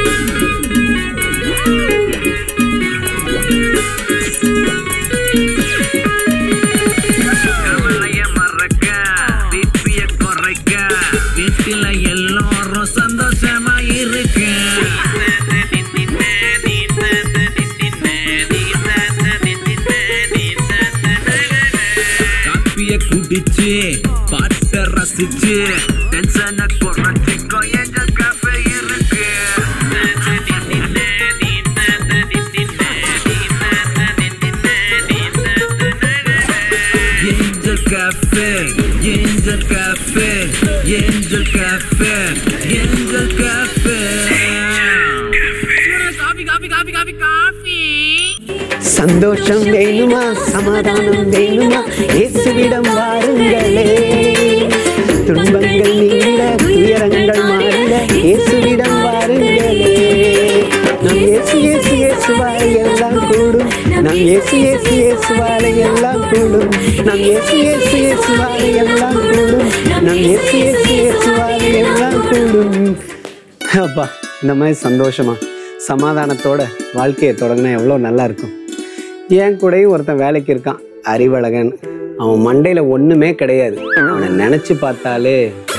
கவலைய மறக்க பிபிய குறைக்க வீட்டில எல்லாரும் சந்தோஷமா இருக்க காப்பிய குடிச்சு பாட்ட ரசிச்சு டென்ஷனை குறைச்சிக்கோ எங்க காஃபே இருக்கு Angel Café, Angel Café, Angel Café, Angel Café. Coffee coffee coffee coffee coffee சந்தோஷம் வேணுமா சமாதானம் வேணுமா இயேசுவிடம் வாருங்களே துன்பங்கள் நீங்கிட துயரங்கள் மாறிட இயேசுவிடம் வாருங்களே நம் இயேசு இயேசு இயேசுவாலை எல்லாம் கூடும் நம் இயேசு இயேசு இயேசுவாலை எல்லாம் கூடும் நம் இயேசு இயேசு இயேசுவாலை எல்லாம் கூடும் நம் இயேசு இயேசு இயேசுவாலை எல்லாம் கூடும் அப்பா இந்த மாதிரி சந்தோஷமா சமாதானத்தோட வாழ்க்கையை தொடங்கினா எவ்வளோ நல்லா இருக்கும் என் கூடயும் ஒருத்தன் வேலைக்கு இருக்கான் அறிவழகன் அவன் மண்டையில ஒண்ணுமே கிடையாது அவனை நினைச்சு பார்த்தாலே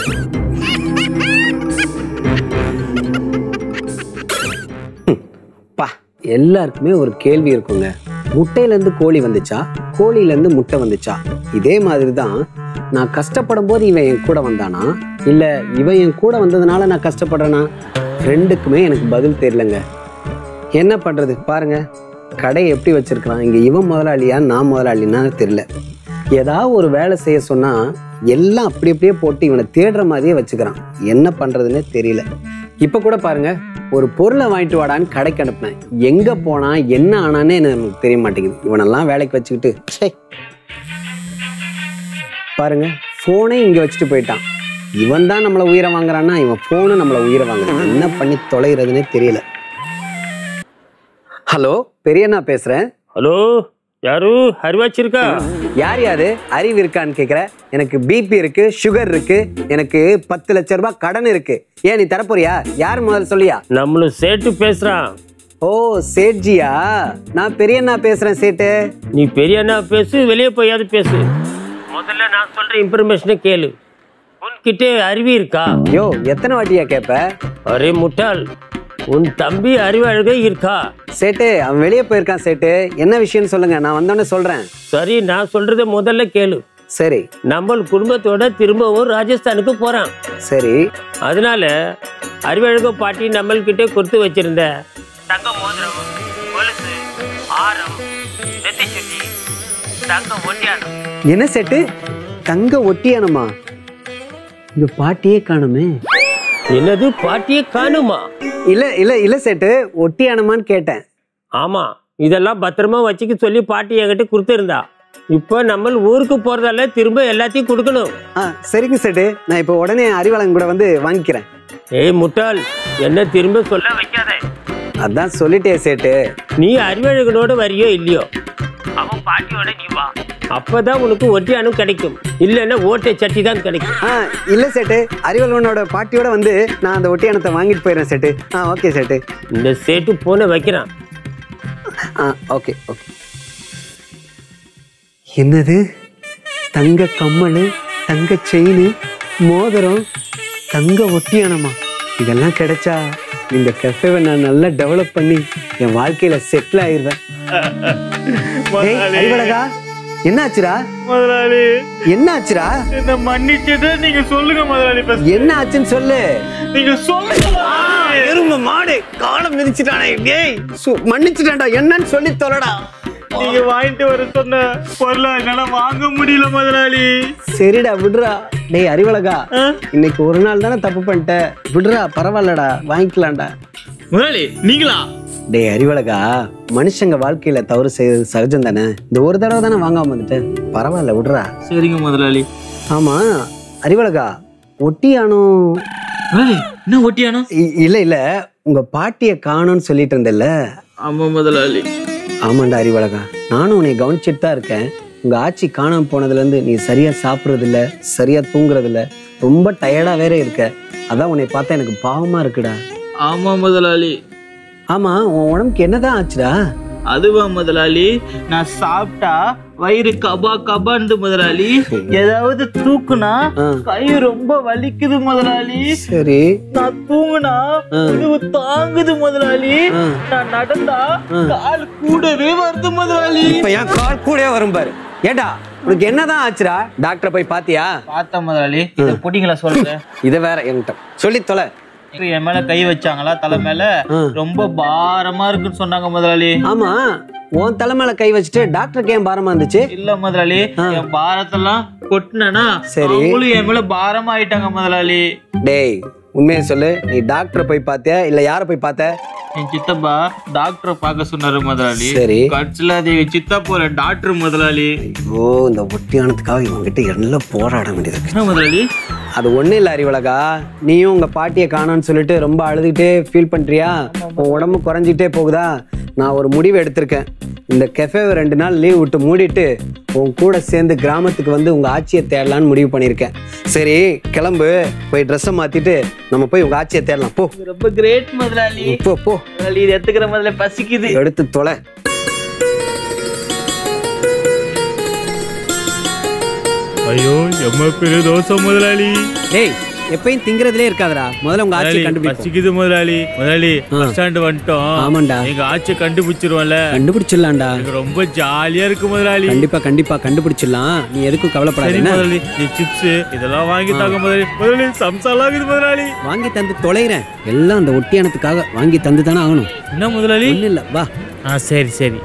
ஹம், பா எல்லாருக்குமே ஒரு கேள்வி இருக்குங்க முட்டையிலேருந்து கோழி வந்துச்சா கோழியிலேருந்து முட்டை வந்துச்சா இதே மாதிரி தான் நான் கஷ்டப்படும் போது இவன் என் கூட வந்தானா இல்லை இவன் என் கூட வந்ததுனால நான் கஷ்டப்படுறேனா ரெண்டுக்குமே எனக்கு பதில் தெரியலங்க என்ன பண்ணுறது பாருங்க கடையை எப்படி வச்சிருக்கிறான் இங்கே இவன் முதலாளியா நான் முதலாளின்னா தெரியல ஏதாவது ஒரு வேலை செய்ய சொன்னால் எல்லாம் அப்படி அப்படியே போட்டு இவனை தேடுற மாதிரியே வச்சுக்கிறான் என்ன பண்ணுறதுன்னே தெரியல இப்போ கூட பாருங்க ஒரு பொருளை வாங்கிட்டு வாடான்னு கடைக்கு அனுப்புனேன் எங்கே போனா என்ன ஆனானே எனக்கு தெரிய மாட்டேங்குது இவனெல்லாம் வேலைக்கு வச்சுக்கிட்டு ச்சே பாருங்க ஃபோனே இங்கே வச்சுட்டு போயிட்டான் இவன் தான் நம்மளை உயிரை வாங்குறான்னா இவன் ஃபோனும் நம்மளை உயிரை வாங்குறான் என்ன பண்ணி தொலைகிறதுனே தெரியல ஹலோ பெரியண்ணா பேசுகிறேன் ஹலோ யாரு அறிவாச்சிருக்கா யார் யாரு அறிவு இருக்கான்னு கேட்குற எனக்கு பிபி இருக்கு சுகர் இருக்கு எனக்கு பத்து லட்ச ரூபாய் கடன் இருக்கு ஏன் நீ தரப்போறியா யார் முதல்ல சொல்லியா நம்மளும் சேட்டு பேசுறான் ஓ சேட்ஜியா நான் பெரியண்ணா பேசுறேன் சேட்டு நீ பெரியண்ணா பேசு வெளியே போயாவது பேசு முதல்ல நான் சொல்ற இன்ஃபர்மேஷனை கேளு உன்கிட்ட அறிவு இருக்கா யோ எத்தனை வாட்டியா கேட்ப அரே முட்டாள் உன் தம்பி அறிவழகை இருக்கா சேட்டு அவன் வெளியே போயிருக்கான் சேட்டு என்ன விஷயம்னு சொல்லுங்க நான் வந்தோடனே சொல்றேன் சரி நான் சொல்றத முதல்ல கேளு சரி நம்ம குடும்பத்தோட திரும்பவும் ராஜஸ்தானுக்கு போறான் சரி அதனால அறிவழக பாட்டி நம்மள்கிட்ட கொடுத்து வச்சிருந்த தங்க மோதிரம் கொலுசு ஆரம் நெத்தி சுட்டி தங்க ஒட்டியானம் என்ன சேட்டு தங்க ஒட்டியானமா இங்க பாட்டியே காணுமே என்னது பாட்டியை காணுமா இல்ல இல்ல இல்ல சேட்டு ஒட்டியானமான்னு கேட்டேன் ஆமா இதெல்லாம் பத்திரமா வச்சுக்க சொல்லி பாட்டி என்கிட்ட கொடுத்துருந்தா இப்போ நம்ம ஊருக்கு போறதால திரும்ப எல்லாத்தையும் கொடுக்கணும் ஆ சரிங்க சேட்டு நான் இப்போ உடனே அறிவாளன் கூட வந்து வாங்கிக்கிறேன் ஏய் முட்டாள் என்ன திரும்ப சொல்ல வைக்காத அதான் சொல்லிட்டே சேட்டு நீ அறிவழகனோட வரியோ இல்லையோ அவன் பாட்டியோட நீ வா அப்பதான் உனக்கு ஒட்டியானம் கிடைக்கும் இல்லைன்னா ஓட்டை சட்டி தான் கிடைக்கும் ஆ இல்ல சேட்டு அறிவலவனோட பாட்டியோட வந்து நான் அந்த ஒட்டியானத்தை வாங்கிட்டு போயிடுறேன் சேட்டு ஆ ஓகே சேட்டு இந்த சேட்டு போன வைக்கிறான் ஆ ஓகே ஓகே என்னது தங்க கம்மல் தங்க செயின் மோதிரம் தங்க ஒட்டியானமா இதெல்லாம் கிடைச்சா இந்த கெஃபேவை நான் நல்லா டெவலப் பண்ணி என் வாழ்க்கையில செட்டில் ஆயிருவேன் ஏய், அறிவழகா என்னாச்சுடா முதலாளி என்னாச்சுடா என்ன மன்னிச்சுட்டு நீங்க சொல்லுங்க முதலாளி first. என்ன ஆச்சுன்னு சொல்லு நீங்க சொல்லுங்க முதலாளி. எருமை மாடு காலம் மிதிச்சிட்டானே டேய் சு- மன்னிச்சிட்டான்டா என்னன்னு சொல்லி தொலைடா நீங்க வாங்கிட்டு வர சொன்ன பொருளை என்னால வாங்க முடியல முதலாளி சரிடா விடுறா டேய் அறிவழகா இன்னைக்கு ஒரு நாள் தானே தப்பு பண்ணிட்ட விடுறா பரவாயில்லடா வாங்கிக்கலாம்டா முதலாளி நீங்களா டேய் அறிவழகா மனுஷங்க வாழ்க்கையில தவறு செய்யறது சகஜம் தானே இந்த ஒரு தடவை தானே வாங்காம வந்துட்டேன் பரவாயில்ல விடுறா சரிங்க முதலாளி ஆமா அறிவழகா ஒட்டியானோ முதலாளி என்ன ஒட்டியானோ இ- இல்ல இல்ல உங்க பாட்டிய காணோம்னு சொல்லிட்டு இருந்தல்ல ஆமா முதலாளி ஆமாண்டா அறிவழகா நானும் உன்னை கவனிச்சிட்டு தான் இருக்கேன் உங்க ஆட்சி காணாம போனதுல இருந்து நீ சரியா சாப்பிடுறது இல்ல சரியா தூங்குறது இல்ல ரொம்ப டயர்டா வேற இருக்க அதான் உன்னை பார்த்தா எனக்கு பாவமா இருக்குடா ஆமா முதலாளி ஆமா உன் உடம்புக்கு என்னதான் ஆச்சுடா அதுவா முதலாளி நான் சாப்பிட்டா வயிறு கபா கபான்னு முதலாளி ஏதாவது தூக்குனா ஆ. கை ரொம்ப வலிக்குது முதலாளி சரி நான் தூங்குனா முதுகு தாங்குது முதலாளி நான் நடந்தா கால் கூடவே வருது முதலாளி இப்ப என் கால் கூட வரும் பாரு ஏடா உனக்கு என்னதான் ஆச்சுடா டாக்டரை போய் பாத்தியா பார்த்த முதலாளி இதை புடிங்களா சொல்றேன் இதை வேற என்கிட்ட சொல்லி தொலை என் மேல கை வச்சாங்களா தலை மேல ரொம்ப பாரமா இருக்குன்னு சொன்னாங்க முதலாளி ஆமா உன் தலை மேல கை வச்சுட்டு டாக்டருக்கு ஏன் பாரமா இருந்துச்சு இல்ல முதலாளி என் பாரத்தெல்லாம் கொட்டினா சரி. அவங்களும் என் மேல பாரமா ஆயிட்டாங்க முதலாளி டேய் உண்மையை சொல்லு நீ டாக்டரை போய் பார்த்தியா இல்ல யாரை போய் பார்த்த என் சித்தப்பா டாக்டரை பார்க்க சொன்னாரு முதலாளி சரி. கட்சில அது எங்க சித்தப்பா டாக்டர் முதலாளி ஓ இந்த ஒட்டியானதுக்காக இவங்கிட்ட எல்லாம் போராட வேண்டியது இருக்கு என்ன முதலாளி அது ஒண்ணும் இல்ல அறிவழகா நீயும் உங்க பாட்டியை காணோன்னு சொல்லிட்டு ரொம்ப அழுதுகிட்டே ஃபீல் பண்றியா உன் உடம்பு குறைஞ்சிட்டே போகுதா நான் ஒரு முடிவு எடுத்திருக்கேன் இந்த கெஃபேவை ரெண்டு நாள் லீவ் விட்டு மூடிட்டு உன் கூட சேர்ந்து கிராமத்துக்கு வந்து உங்க ஆட்சியை தேடலான்னு முடிவு பண்ணியிருக்கேன் சரி கிளம்பு போய் ட்ரெஸ்ஸை மாத்திட்டு நம்ம போய் உங்க ஆட்சியை தேடலாம் போ ரொம்ப கிரேட் முதலாளி போ போ முதலாளி இது எடுத்துக்கிற முதல்ல பசிக்குது எடுத்து தொலை ஐயோ எம்ம பெரிய தோசை முதலாளி டேய் எப்பயும் திங்கிறதுலே இருக்காதடா முதல்ல உங்க ஆட்சியை கண்டுபிடிப்போம் பசிக்குது முதலாளி முதலாளி ஆ. பஸ் ஸ்டாண்ட் வந்துட்டோம் ஆமாண்டா எங்க ஆட்சியை கண்டுபிடிச்சிருவோம்ல கண்டுபிடிச்சிடலாம்டா எனக்கு ரொம்ப ஜாலியா இருக்கு முதலாளி கண்டிப்பா கண்டிப்பா கண்டுபிடிச்சிடலாம் நீ எதுக்கும் சரி கவலைப்படாத என்ன? முதலாளி இந்த சிப்ஸ் இதெல்லாம் வாங்கி தாங்க முதலாளி முதலாளி சம்சாலாம் இருக்குது முதலாளி வாங்கி தந்து தொலைகிறேன் எல்லாம் அந்த ஒட்டியானத்துக்காக வாங்கி தந்து தானே ஆகணும் என்ன முதலாளி ஒன்றும் இல்லை வா ஆ சரி சரி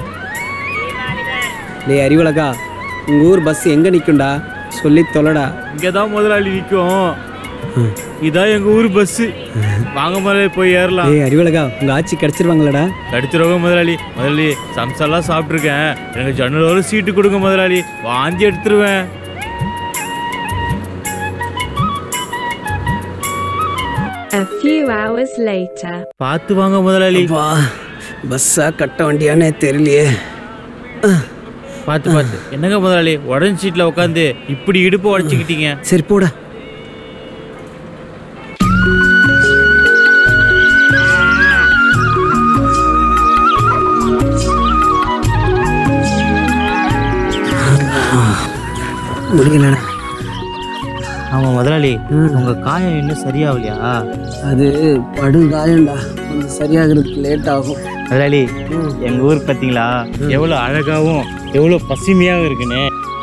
டேய் அறிவழகா உங்க ஊர் பஸ் எங்க நிக்கும்டா சொல்லி தொலைடா இங்கதான் முதலாளி நிக்கும் இதான் எங்க ஊர் பஸ் வாங்க முதலாளி போய் ஏறலாம் டேய் அறிவழகா உங்க ஆட்சி கிடைச்சிருவாங்களடா கடிச்சிருவாங்க முதலாளி முதலாளி சம்சாலாம் சாப்பிட்ருக்கேன் எனக்கு ஜன்னலோர சீட்டு கொடுங்க முதலாளி வாந்தி எடுத்துருவேன் A few hours later. பார்த்து வாங்க முதலாளி வா பஸ்ஸா கட்ட வண்டியானே தெரியலையே பார்த்து பார்த்து என்னங்க முதலாளி உடஞ்சி சீட்ல உட்காந்து இப்படி இடுப்பு உடச்சிக்கிட்டீங்க சரி போடா முடியலடா ஆமா முதலாளி உங்க காயம் இன்னும் சரியாகலையா அது படுகாயம்டா கொஞ்சம் சரியாகிறதுக்கு லேட் ஆகும் முதலாளி எங்க ஊர் பாத்தீங்களா எவ்வளவு அழகாவும் எவ்வளவு பசுமையாவும் இருக்குன்னு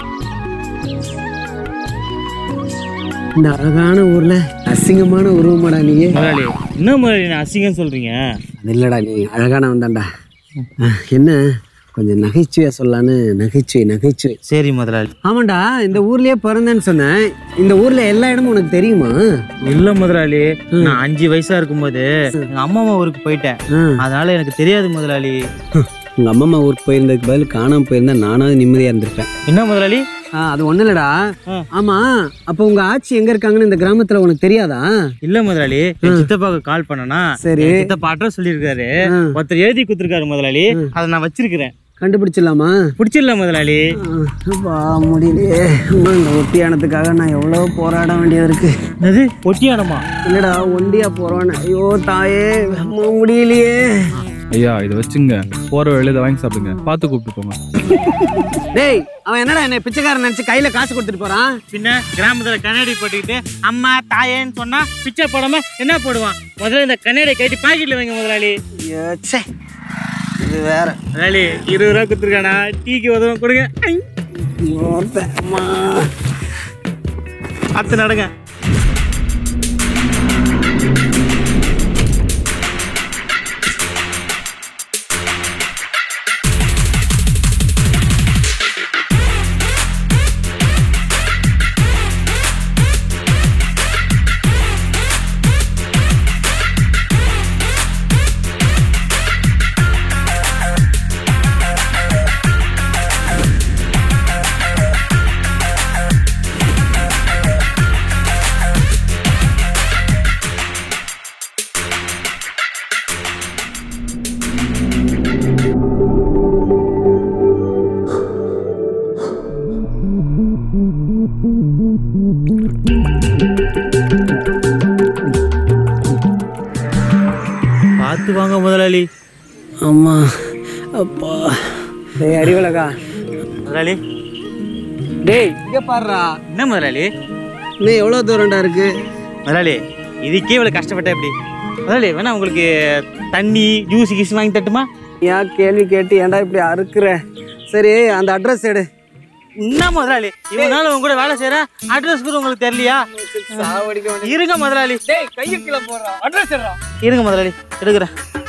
இந்த அழகான ஊர்ல அசிங்கமான உருவமாடா நீ முதலாளி என்ன முதலாளி நான் அசிங்கம் சொல்றீங்க அது இல்லடா நீ அழகானவன் தான்டா என்ன கொஞ்சம் நகைச்சுவையா சொல்லலான்னு நகைச்சுவை நகைச்சுவை சரி முதலாளி ஆமாண்டா இந்த ஊர்லயே பிறந்தேன்னு சொன்னேன் இந்த ஊர்ல எல்லா இடமும் உனக்கு தெரியுமா இல்ல முதலாளி நான் அஞ்சு வயசா இருக்கும்போது எங்க அம்மா அம்மா ஊருக்கு போயிட்டேன் ஆ. அதனால எனக்கு தெரியாது முதலாளி உங்க அம்மா ஊருக்கு போயிருந்ததுக்கு பதில் காணாம போயிருந்தா நானாவது நிம்மதியா இருந்திருப்பேன் என்ன முதலாளி ஆ, அது ஒண்ணு இல்லடா ஆ. ஆமா அப்ப உங்க ஆட்சி எங்க இருக்காங்கன்னு இந்த கிராமத்துல உனக்கு தெரியாதா இல்ல முதலாளி என் சித்தப்பாக்கு கால் பண்ணனா சரி. என் சித்தப்பா அட்ரஸ் சொல்லியிருக்காரு ஆ. ஒருத்தர் எழுதி கொடுத்துருக்காரு முதலாளி அதை நான் வச்சிருக்கிறேன் கண்டுபிடிச்சிடலாமா பிடிச்சிடல முதலாளி வா முடியலையே அம்மா, இந்த ஒட்டியானத்துக்காக நான் எவ்வளவு போராட வேண்டியது இருக்கு என்னது ஒட்டியானமா இல்லடா ஒண்டியா போறவன ஐயோ தாயே அம்மா முடியலையே ஐயா இதை வச்சுங்க போற வழியில இதை வாங்கி சாப்பிடுங்க பார்த்து கூப்பிட்டு போங்க டேய் அவன் என்னடா என்ன பிச்சைக்காரன் நினைச்சு கையில காசு கொடுத்துட்டு போறான் பின்ன கிராமத்துல கண்ணாடி போட்டுக்கிட்டு அம்மா தாயேன்னு சொன்னா பிச்சை போடாம என்ன போடுவான் முதல்ல இந்த கண்ணாடி கட்டி பாக்கெட்ல வைங்க முதலாளி ஐயோ, ச்சே. இது வேற முதலாளி இருபது ரூபா கொடுத்துருக்கானா டீக்கு உதவும் கொடுங்க ஐ, ஐயோ, அம்மா. பார்த்து நடங்க பார்த்து வாங்க முதலாளி அம்மா அப்பா டேய் அறிவழகா முதலாளி டேய் இங்க பாருடா என்ன முதலாளி இன்னும் எவ்வளோ தூரம்டா இருக்கு முதலாளி இதுக்கே இவ்வளவு கஷ்டப்பட்ட எப்படி முதலாளி வேணா உங்களுக்கு தண்ணி ஜூஸ் கீஸ் வாங்கி தட்டுமா ஏன் கேள்வி கேட்டு ஏன்டா இப்படி அறுக்குற சரி அந்த அட்ரஸ் எடு என்ன முதலாளி இவ்வளவு நாள் உங்க கூட வேலை செய்யற அட்ரஸ் கூட உங்களுக்கு தெரியலையா இருங்க முதலாளி டேய் கையை கீழே போடுறா அட்ரஸ் எடுறா இருங்க முதலாளி எடுக்கிறேன்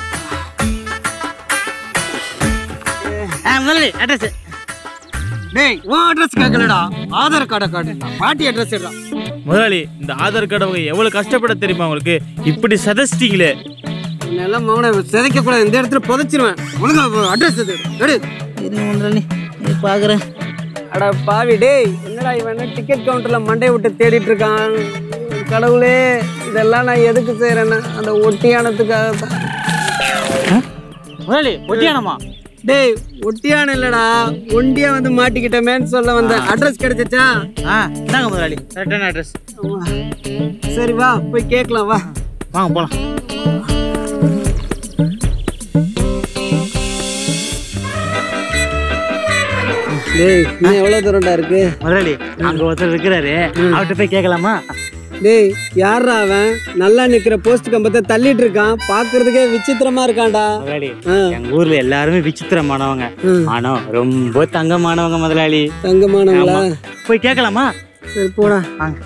ஆ, முதலாளி அட்ரஸ் டேய் உன் அட்ரஸ் கேட்கலடா ஆதார் கார்டை காட்டுடா பாட்டி அட்ரஸ் எடுறா முதலாளி இந்த ஆதார் கார்டு அவங்க எவ்வளவு கஷ்டப்பட தெரியுமா உங்களுக்கு இப்படி சதச்சிட்டீங்களே எல்லாம் மௌன சிதைக்க கூடாது இந்த இடத்துல புதைச்சிருவேன் ஒழுங்கா அட்ரஸ் எடு எடு இருங்க முதலாளி பாக்குறேன் அட பாவி டேய் என்னடா இவன் டிக்கெட் கவுண்டர்ல மண்டையை விட்டு தேடிட்டு இருக்கான் கடவுளே இதெல்லாம் நான் எதுக்கு செய்யறேன்னு அந்த ஒட்டியானத்துக்காக தான் முதலாளி ஒட்டியானமா டேய் ஒட்டியான இல்லடா ஒண்டியா வந்து மாட்டிக்கிட்டமேன்னு சொல்ல வந்த அட்ரஸ் கிடைச்சிச்சா ஆ இந்தாங்க முதலாளி கரெக்டான அட்ரஸ் ஆமா. சரி வா போய் கேட்கலாம் வா வாங்க போலாம் டேய் இன்னும் எவ்வளவு தூரம்டா இருக்கு முதலாளி அங்க ஒருத்தர் இருக்கிறாரு அவர்கிட்ட போய் கேட்கலாமா டேய் யாரா அவன் நல்லா நிக்கிற போஸ்ட் கம்பத்தை தள்ளிட்டு இருக்கான் பாக்குறதுக்கே விசித்திரமா இருக்கான்டா முதலாளி ஆ. எங்க ஊர்ல எல்லாருமே விசித்திரமானவங்க ம். ஆனா ரொம்ப தங்கமானவங்க முதலாளி தங்கமானவங்களா ஆமா. போய் கேட்கலாமா சரி போடா வாங்க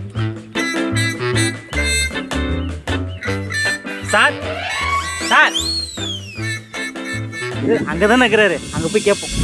சார் சார் இது அங்கதானே இருக்கிறாரு அங்க போய் கேட்போம்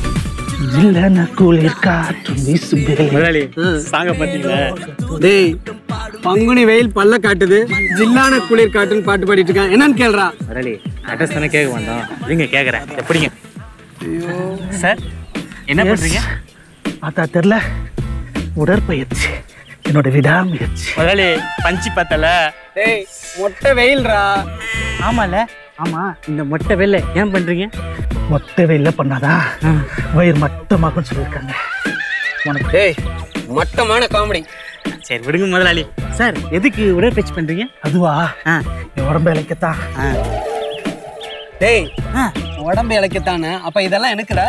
முதலாளி சாங்க பாத்தீங்களா டேய் பங்குனி வெயில் பல்ல காட்டுது ஜில்லான குளிர் காட்டுன்னு பாட்டு பாடிட்டு இருக்கான் என்னன்னு கேள்றா முதலாளி அட்ரஸ் தானே கேட்க வந்தோம் இருங்க கேட்குறேன் எப்படிங்க சார் என்ன பண்றீங்க பார்த்தா தெரில உடற்பயிற்சி என்னோட விடாமுயற்சி முதலாளி பஞ்சு பார்த்தல டேய் மொட்டை வெயில்ரா ஆமால ஆமா இந்த மொட்டை வெள்ளை ஏன் பண்றீங்க மொட்டை வெயில பண்ணாதான் வயிறு மட்டமாக்கும்னு சொல்லியிருக்காங்க உனக்கு டேய் மட்டமான காமெடி சரி விடுங்க முதலாளி சார் எதுக்கு உடற்பயிற்சி பண்றீங்க அதுவா ஆ என் உடம்பு இழைக்கத்தான் ஆ டேய் ஆ உடம்பு இழைக்கத்தானே அப்ப இதெல்லாம் எனக்குடா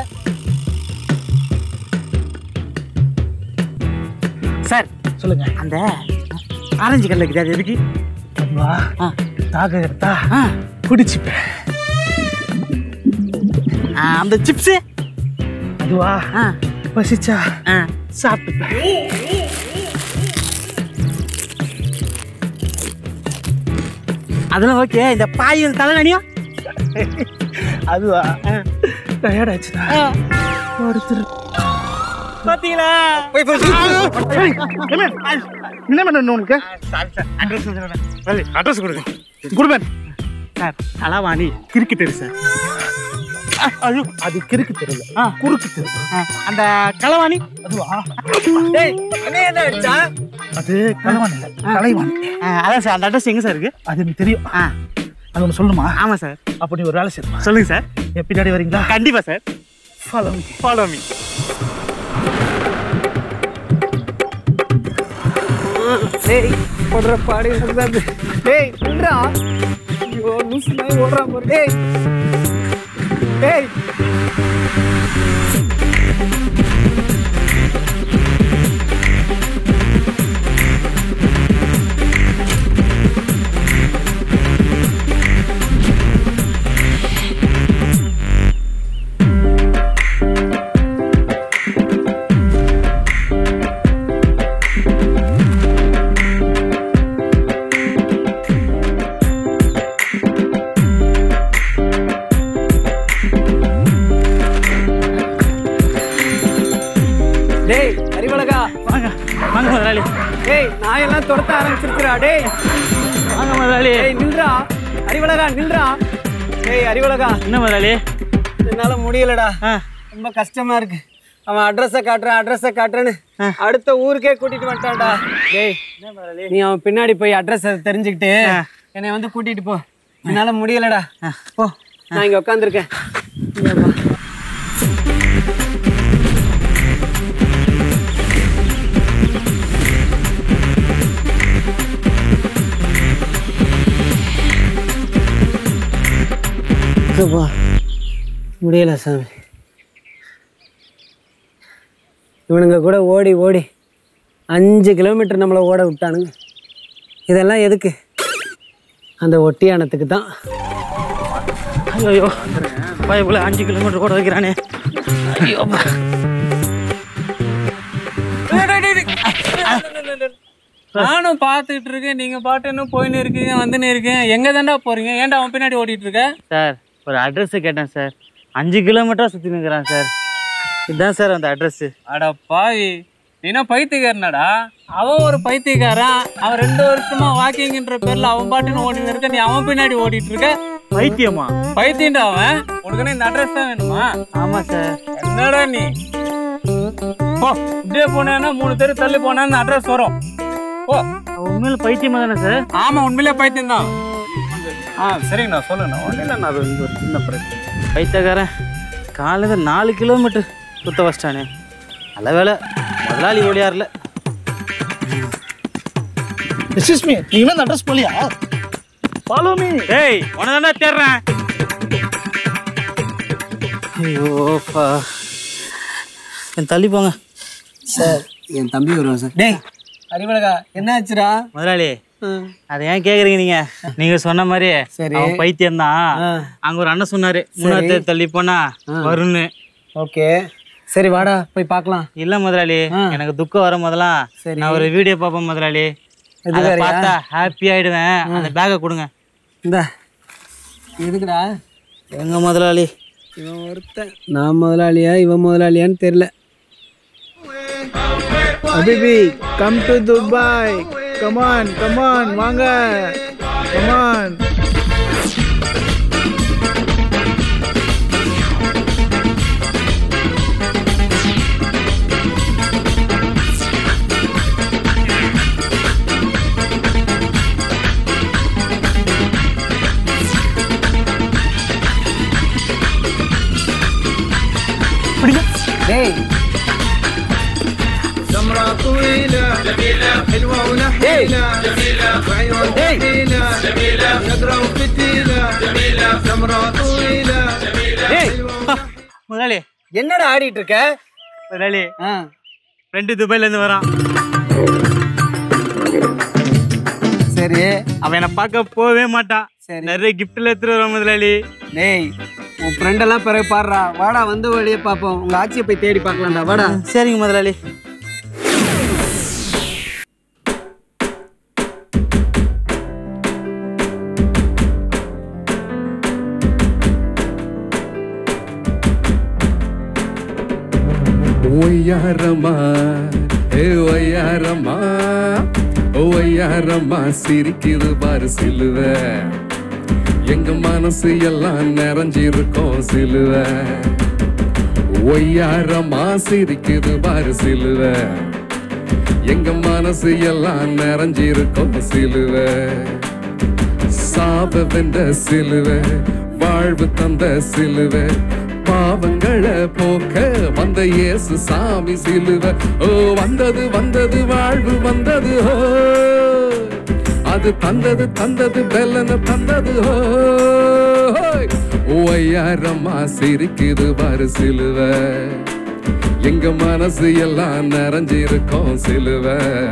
சார் சொல்லுங்க அந்த ஆரஞ்சு கல்ல இருக்குது அது எதுக்கு அதுவா ஆ. தாக எடுத்தா ஆ குடிச்சுப்பேன் ஆ, அந்த சிப்ஸு அதுவா ஆ பசிச்சா ஆ சாப்பிட்டுப்பேன் அதெல்லாம் ஓகே இந்த பாய் தலைவனியும் அதுவா டயர்ட் ஆச்சுடா ஒருத்தர் பாத்தீங்களா போய் போய் என்ன பண்ணணும் உனக்கு அட்ரஸ் கொடுங்க குடும்பன் சார் தலவாணி கிறுக்கு தெரு சார் ஐயோ அது கிறுக்கு தெரியல ஆ. குறுக்கு தெரியல ஆ, அந்த களவாணி அதுவா டேய் என்ன என்ன அடிச்சா அது கலவான் இல்ல கலைவான் ஆ, அதான் சார் அந்த அட்ரஸ் எங்க சார் இருக்கு அது எனக்கு தெரியும் ஆ அது ஒன்று சொல்லுமா ஆமா சார் அப்போ நீ ஒரு வேலை செய்யணுமா சொல்லுங்க சார் என் பின்னாடி வரீங்களா கண்டிப்பா சார் ஃபாலோ ஃபாலோ மீ டேய் போடுற பாடி நடந்தாது டேய் நின்றா ஐயோ லூசு நாய் ஓடுறான் பாரு டேய் டேய் டேய் அறிவழகா வாங்க வாங்க முதலாளி டேய் நாயெல்லாம் துரத்த ஆரம்பிச்சிருக்கிறா டேய் வாங்க முதலாளி டேய் நில்றா அறிவழகா நில்றா டேய் அறிவழகா என்ன முதலாளி என்னால முடியலடா ஆ ரொம்ப கஷ்டமா இருக்கு அவன் அட்ரஸை காட்டுறேன் அட்ரஸை காட்டுறேன்னு அடுத்த ஊருக்கே கூட்டிட்டு வந்துட்டான்டா டேய் நீ அவன் பின்னாடி போய் அட்ரஸ் தெரிஞ்சுக்கிட்டு என்னை வந்து கூட்டிட்டு போ என்னால முடியலடா போ நான் இங்க உட்காந்துருக்கேன் அப்பா முடியல சாமி இவனுங்க கூட ஓடி ஓடி அஞ்சு கிலோமீட்டர் நம்மளை ஓட விட்டானுங்க இதெல்லாம் எதுக்கு அந்த ஒட்டியானத்துக்கு தான் ஐயோ பயப்புல அஞ்சு கிலோமீட்டர் கூட வைக்கிறானே ஐயோ நானும் பார்த்துட்டு இருக்கேன் நீங்க பாட்டு இன்னும் போயின்னு இருக்கீங்க வந்துன்னு இருக்கேன் எங்க தாண்டா போறீங்க ஏன்டா அவன் பின்னாடி ஓடிட்டு இருக்க சார் ஒரு அட்ரஸ் கேட்டேன் சார் அஞ்சு கிலோமீட்டர் சுற்றி நிற்கிறான் சார் இதுதான் சார் அந்த அட்ரஸ் அட பாவி நீனா பைத்தியக்காரனாடா அவன் ஒரு பைத்தியக்காரன் அவன் ரெண்டு வருஷமா வாக்கிங்ன்ற பேர்ல அவன் பாட்டுன்னு ஓடிட்டு இருக்க நீ அவன் பின்னாடி ஓடிட்டு இருக்க பைத்தியமா பைத்தியம்டா அவன் உனக்கு இந்த அட்ரஸ் தான் வேணுமா ஆமாம் சார் என்னடா நீ போ இப்படியே போனேன்னா மூணு தெரு தள்ளி போனா இந்த அட்ரஸ் வரும் போ உண்மையில பைத்தியமா தானே சார் ஆமா உண்மையிலே பைத்தியம் தான் ஆ சரிங்கண்ணா சொல்லுங்கண்ணா ஒன்றும் இல்லைண்ணா அது வந்து ஒரு சின்ன பிரச்சனை பைத்தியக்காரன் காலையில் நாலு கிலோமீட்டர் சுத்த வச்சிட்டானே நல்ல வேலை முதலாளி ஓடியார்ல எக்ஸ்கியூஸ் மீ நீங்களும் அந்த அட்ரஸ் போலியா ஃபாலோ மீ ஏய் உன தானே தேடுறேன் ஐயோப்பா என் தள்ளி போங்க சார் என் தம்பி வருவான் சார் டேய் அறிவழகா என்ன ஆச்சுடா முதலாளி அதை ஏன் கேக்குறீங்க நீங்க நீங்க சொன்ன மாதிரி சரி. அவன் பைத்தியம் தான் அங்க ஒரு அண்ணன் சொன்னாரு மூணாவது தெரு தள்ளி போனா வரும்னு ஓகே சரி வாடா போய் பார்க்கலாம் இல்ல முதலாளி எனக்கு துக்கம் வர முதலாம் சரி. நான் ஒரு வீடியோ பார்ப்பேன் முதலாளி இது அதை வேறயா? பார்த்தா ஹாப்பி ஆயிடுவேன் அந்த பேக்கை கொடுங்க இந்த எதுக்குடா எங்க முதலாளி இவன் ஒருத்தன் நான் முதலாளியா இவன் முதலாளியான்னு தெரியல அபிபி come to Dubai come on come on வாங்க கமான் டேய் سمرة طويلة جميلة حلوة ونحيلة جميلة وعيون جميلة جميلة نقرة وفتيلة جميلة سمرة طويلة டேய் முதலாளி என்னடா ஆடிட்டு இருக்க முதலாளி ஆ ஃப்ரெண்டு துபாயில இருந்து வரான் சரி அவன் என்னை பார்க்க போகவே மாட்டான் சரி. நிறைய கிஃப்ட்ல எடுத்துட்டு வரான் முதலாளி டேய் உன் ஃப்ரெண்டெல்லாம் பிறகு பாடுறா வாடா வந்து வழியே பார்ப்போம் உங்க ஆட்சியை போய் தேடி பார்க்கலாம்டா வாடா சரிங்க முதலாளி ஒய்யாரம்மா ஏ ஒய்யாரம்மா ஒய்யாரம்மா சிரிக்குது பாரு சிலுவ எங்க மனசு எல்லாம் நிறைஞ்சிருக்கோம் சிலுவ ஒய்யாரம்மா சிரிக்குது பாரு சிலுவ எங்க மனசு எல்லாம் நிறைஞ்சிருக்கோம் சிலுவ சாப வென்ற சிலுவ வாழ்வு தந்த சிலுவ பாவங்களை போக்க வந்த இயேசு சாமி சிலுவ ஓ வந்தது வந்தது வாழ்வு வந்தது ஓ அது தந்தது தந்தது பெல்லன தந்தது ஓ ஒய்யாரம்மா சிரிக்குது பாரு சிலுவ எங்க மனசு எல்லாம் நிறைஞ்சிருக்கோம் சிலுவ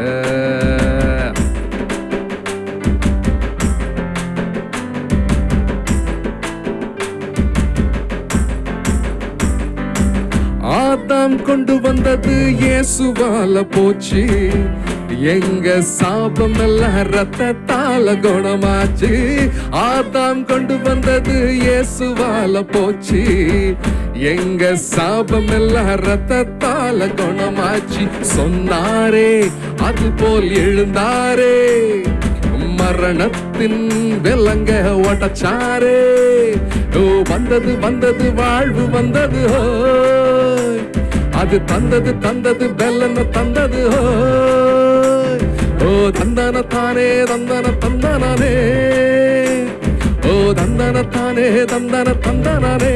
ஆதாம் கொண்டு வந்தது இயேசுவால போச்சு எங்க சாபம் எல்லாம் ரத்தத்தால குணமாச்சு ஆதாம் கொண்டு வந்தது இயேசுவால போச்சு எங்க சாபம் எல்லாம் ரத்தத்தால குணமாச்சு சொன்னாரே அது போல் எழுந்தாரே மரணத்தின் விலங்க ஒட்டச்சாரே ஓ வந்தது வந்தது வாழ்வு வந்தது ஓ அது தந்தது தந்தது பெல்லன தந்தது ஓ ஓ தந்தன தானே தந்தன தந்தனே ஓ தந்தன தானே தந்தன தந்தனே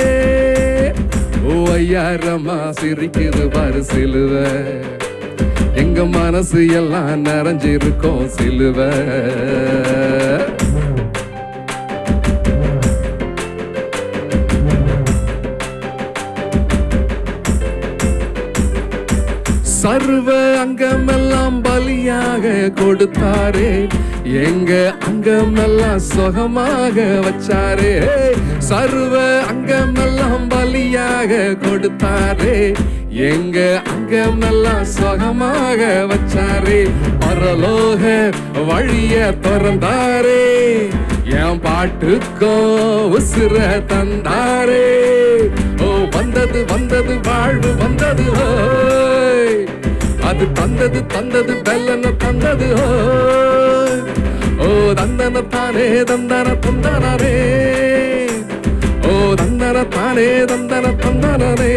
ஓ ஐயாரம்மா சிரிக்குது பாரு சிலுவ எங்க மனசு எல்லாம் நிறைஞ்சிருக்கோம் சிலுவ சர்வ அங்கமெல்லாம் பலியாக கொடுத்தாரே எங்க அங்கமெல்லாம் சுகமாக வச்சாரே சர்வ அங்கமெல்லாம் பலியாக கொடுத்தாரே எங்க அங்கமெல்லாம் சுகமாக வச்சாரே பரலோக வழிய திறந்தாரே என் பாட்டுக்கோ உசுர தந்தாரே ஓ வந்தது வந்தது வாழ்வு வந்தது ஓய் அது தந்தது தந்தது பெல்லன தந்தது ஓய் ஓ தந்தன தானே தந்தன தந்தனரே ஓ தந்தன தானே தந்தன தந்தனரே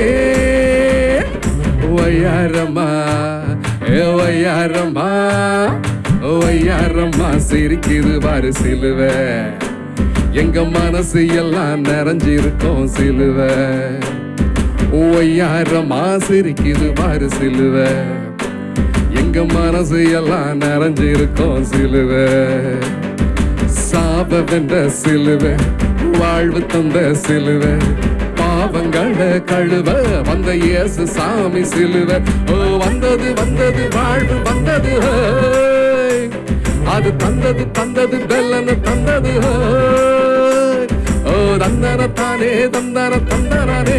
ஒய்யாரம்மா ஏ ஒய்யாரம்மா ஒய்யாரம்மா சிரிக்குது பாரு சிலுவை எங்க மனசு எல்லாம் நிறைஞ்சிருக்கும் சிலுவை ஒய்யாரம்மா சிரிக்குது பாரு சிலுவை எங்க மனசு எல்லாம் நிறைஞ்சிருக்கும் சிலுவை சாப வென்ற சிலுவை வாழ்வு தந்த சிலுவை பாவங்களை கழுவ வந்த இயேசு சாமி சிலுவை ஓ வந்தது வந்தது வாழ்வு வந்தது ஹோய். அது தந்தது தந்தது பெல்லன தந்தது ஹோய். ஓ தந்தன தானே தந்தன தந்தனே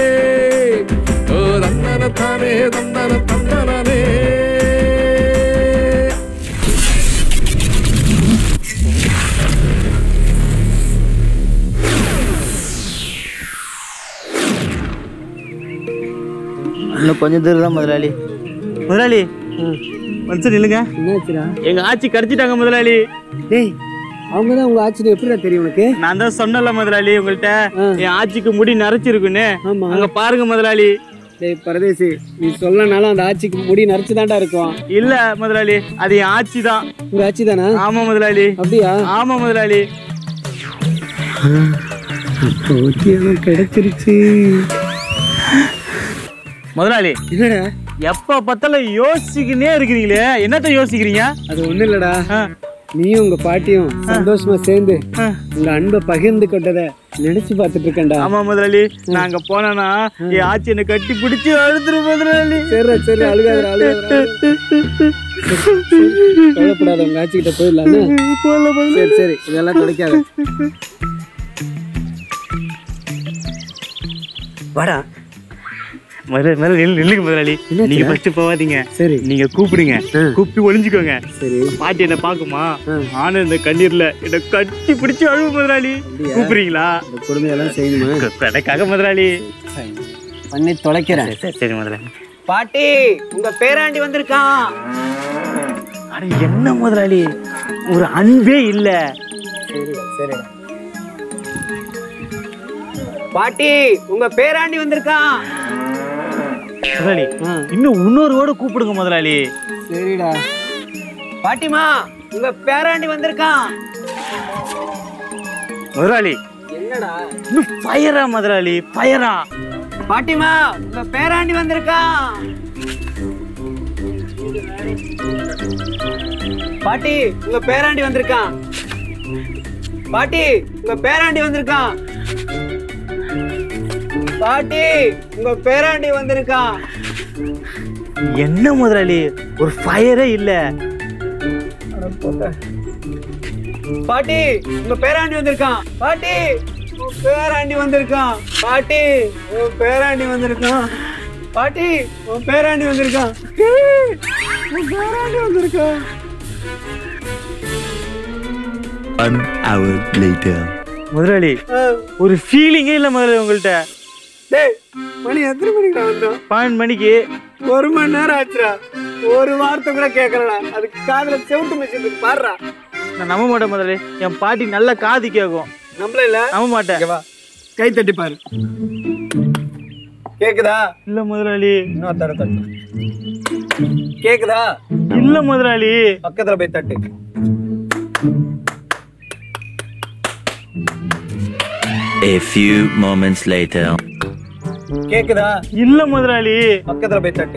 ஓ தந்தன தானே தந்தன தந்தனே இன்னும் கொஞ்சம் தூரம் தான் முதலாளி முதலாளி மனுஷன் நில்லுங்க என்னாச்சுடா எங்க ஆட்சி கடிச்சிட்டாங்க முதலாளி டேய் அவங்க தான் உங்க ஆட்சி எப்படிடா தெரியும் உனக்கு நான் தான் சொன்னல முதலாளி உங்கள்கிட்ட என் ஆட்சிக்கு முடி நரைச்சிருக்குன்னு ஆமா. அங்க பாருங்க முதலாளி டேய் பரதேசி நீ சொல்லனாலும் அந்த ஆட்சிக்கு முடி நரைச்சு தான்டா இருக்கும் இல்ல முதலாளி அது என் ஆட்சி தான் உங்க ஆட்சி தானா ஆமா முதலாளி அப்படியா ஆமா முதலாளி ஓகேலாம் கிடைச்சிருச்சு முதலாளி என்னடா எப்ப பார்த்தாலும் யோசிச்சுக்கினே இருக்கிறீங்களே என்னத்த யோசிக்கிறீங்க அது ஒண்ணும் இல்லடா நீயும் உங்க பாட்டியும் சந்தோஷமா சேர்ந்து உங்க அன்பை பகிர்ந்து கொண்டத நினைச்சு பார்த்துட்டு இருக்கேன்டா ஆமா முதலாளி நான் அங்க போனேன்னா என் ஆட்சி என்னை கட்டி பிடிச்சி அழுதுரு முதலாளி சரி சரி அழுகாத அழுகாத கவலைப்படாத உங்க ஆட்சி கிட்ட போயிடலான்னு சரி சரி இதெல்லாம் துடைக்காத வாடா முதல்ல முதல்ல நில்லு- நில்லுங்க முதலாளி நீங்க ஃபர்ஸ்ட் போவாதீங்க சரி நீங்க கூப்பிடுங்க கூப்பிட்டு ஒளிஞ்சுக்கோங்க சரி பாட்டி என்ன பாக்குமா நானும் இந்த கண்ணீர்ல என்ன கட்டி பிடிச்சி அழுவு முதலாளி கூப்பிடுறீங்களா இந்த கொடுமையெல்லாம் செய்யணுமா எனக்காக முதலாளி பண்ணி தொலைக்கிறேன் சரி சரி முதலாளி பாட்டி உங்க பேராண்டி வந்திருக்கான் அட என்ன முதலாளி ஒரு அன்பே இல்ல சரிடா சரிடா பாட்டி உங்க பேராண்டி வந்திருக்கான் முதலாளி இன்னும் இன்னொரு ஓட கூப்பிடுங்க முதலாளி சரிடா பாட்டிமா உங்க பேராண்டி வந்திருக்கான் முதலாளி என்னடா இன்னும் ஃபயரா முதலாளி ஃபயரா பாட்டிமா உங்க பேராண்டி வந்திருக்கான் பாட்டி உங்க பேராண்டி வந்திருக்கான் பாட்டி உங்க பேராண்டி வந்திருக்கான் பாட்டி உங்க பேராண்டி வந்திருக்கான் என்ன முதலாளி ஒரு ஃபயரே இல்ல பாட்டி உங்க பேராண்டி வந்திருக்கான் பாட்டி உங்க பேராண்டி வந்திருக்கான் பாட்டி உங்க பேராண்டி வந்திருக்கான் பாட்டி உன் பேராண்டி வந்திருக்கான் உன் பேராண்டி வந்திருக்கான் முதலாளி ஒரு ஃபீலிங்கே இல்ல முதலாளி உங்கள்கிட்ட டேய் மணி எத்தனை மணிக்கு வந்தோம் பன்னெண்டு மணிக்கு ஒரு மணி நேரம் ஆச்சுடா ஒரு வார்த்தை கூட கேட்கலடா அதுக்கு காதுல செவுட்டு மிஷின் பாடுறா நான் நம்ப மாட்டேன் முதலாளி என் பாட்டி நல்ல காது கேட்கும் நம்மள இல்ல நம்ப மாட்டேன் வா கை தட்டி பாரு கேக்குதா இல்ல முதலாளி இன்னொரு தடவை தட்டு கேக்குதா இல்ல முதலாளி பக்கத்துல போய் தட்டு A few moments later. கேக்குதா இல்ல முதலாளி பக்கத்துல போய் தட்டு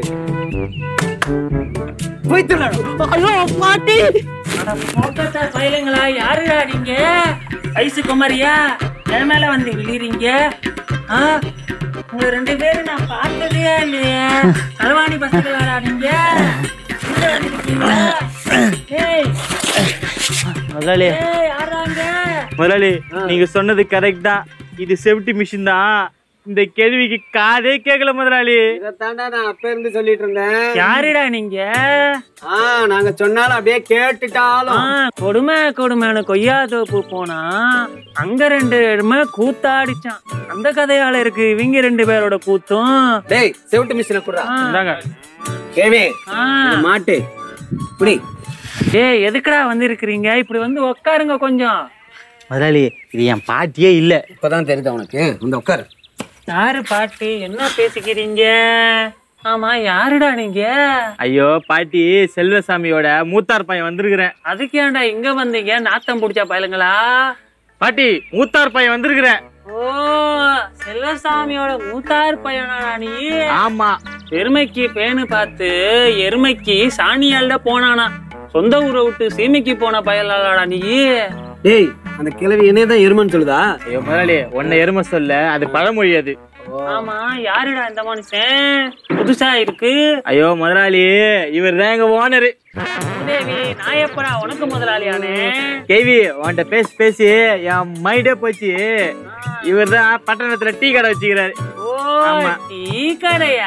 போய் தள்ளடா ஐயோ பாட்டி பயிலுங்களா யாருடா நீங்க ஐசு குமாரியா என் மேல வந்து விழுறீங்க ஆ உங்க ரெண்டு பேரும் நான் பார்த்ததே இல்லையே களவாணி பசங்களாடா நீங்க எங்க வந்திருக்கீங்க? ஏய், முதலாளி ஏய், யாராங்க முதலாளி நீங்க சொன்னது கரெக்ட் தான் இது சேஃப்டி மிஷின் தான் இந்த கேள்விக்கு காதே கேட்கல முதலாளி இதைத்தாண்டா நான் அப்ப இருந்து சொல்லிட்டு இருந்தேன் யாருடா நீங்க ஆ நாங்க சொன்னாலும் அப்படியே ஆ, கேட்டுட்டாலும் கொடுமை கொடுமைன்னு கொய்யா தோப்பு போனா அங்க ரெண்டு பேருமே கூத்தாடிச்சான் அந்த கதையால இருக்கு இவங்க ரெண்டு பேரோட கூத்தும் டேய் செவிட்டு மிஷினை குடுறா ஆ, இந்தாங்க கேள்வி ஆ. மாட்டு இப்படி ஏய் எதுக்குடா வந்திருக்கிறீங்க இப்படி வந்து உட்காருங்க கொஞ்சம் முதலாளி இது என் பாட்டியே இல்ல இப்பதான் தெரியுது உனக்கு இந்த உட்காரு யாரு பாட்டி என்ன பேசிக்கிறீங்க ஆமா யாருடா நீங்க ஐயோ பாட்டி செல்வசாமியோட மூத்தார் பையன் வந்திருக்கிறேன் அதுக்கு ஏன்டா இங்க வந்தீங்க நாத்தம் பிடிச்ச பயலுங்களா பாட்டி மூத்தார் பையன் வந்திருக்கிறேன் ஓ செல்வசாமியோட மூத்தார் பையனாடா நீ ஆமா எருமைக்கு பேனு பார்த்து எருமைக்கு சாணியால்ட போனானா சொந்த ஊரை விட்டு சீமைக்கு போன பயலாடா நீ டேய் அந்த கிழவி என்னைய தான் எருமன்னு சொல்லுதா ஐயோ முதலாளி உன்னை எருமை சொல்ல அது பழமொழி அது ஆமா யாருடா இந்த மனுஷன் புதுசா இருக்கு ஐயோ முதலாளி இவர் தான் எங்க ஓனரு தேவி நான் எப்படா உனக்கு முதலாளியானே கேவி உன்கிட்ட பேசி பேசி என் மைண்டே போச்சு இவர் தான் பட்டணத்துல டீ கடை வச்சுக்கிறாரு ஓ ஆமா. டீ கடையா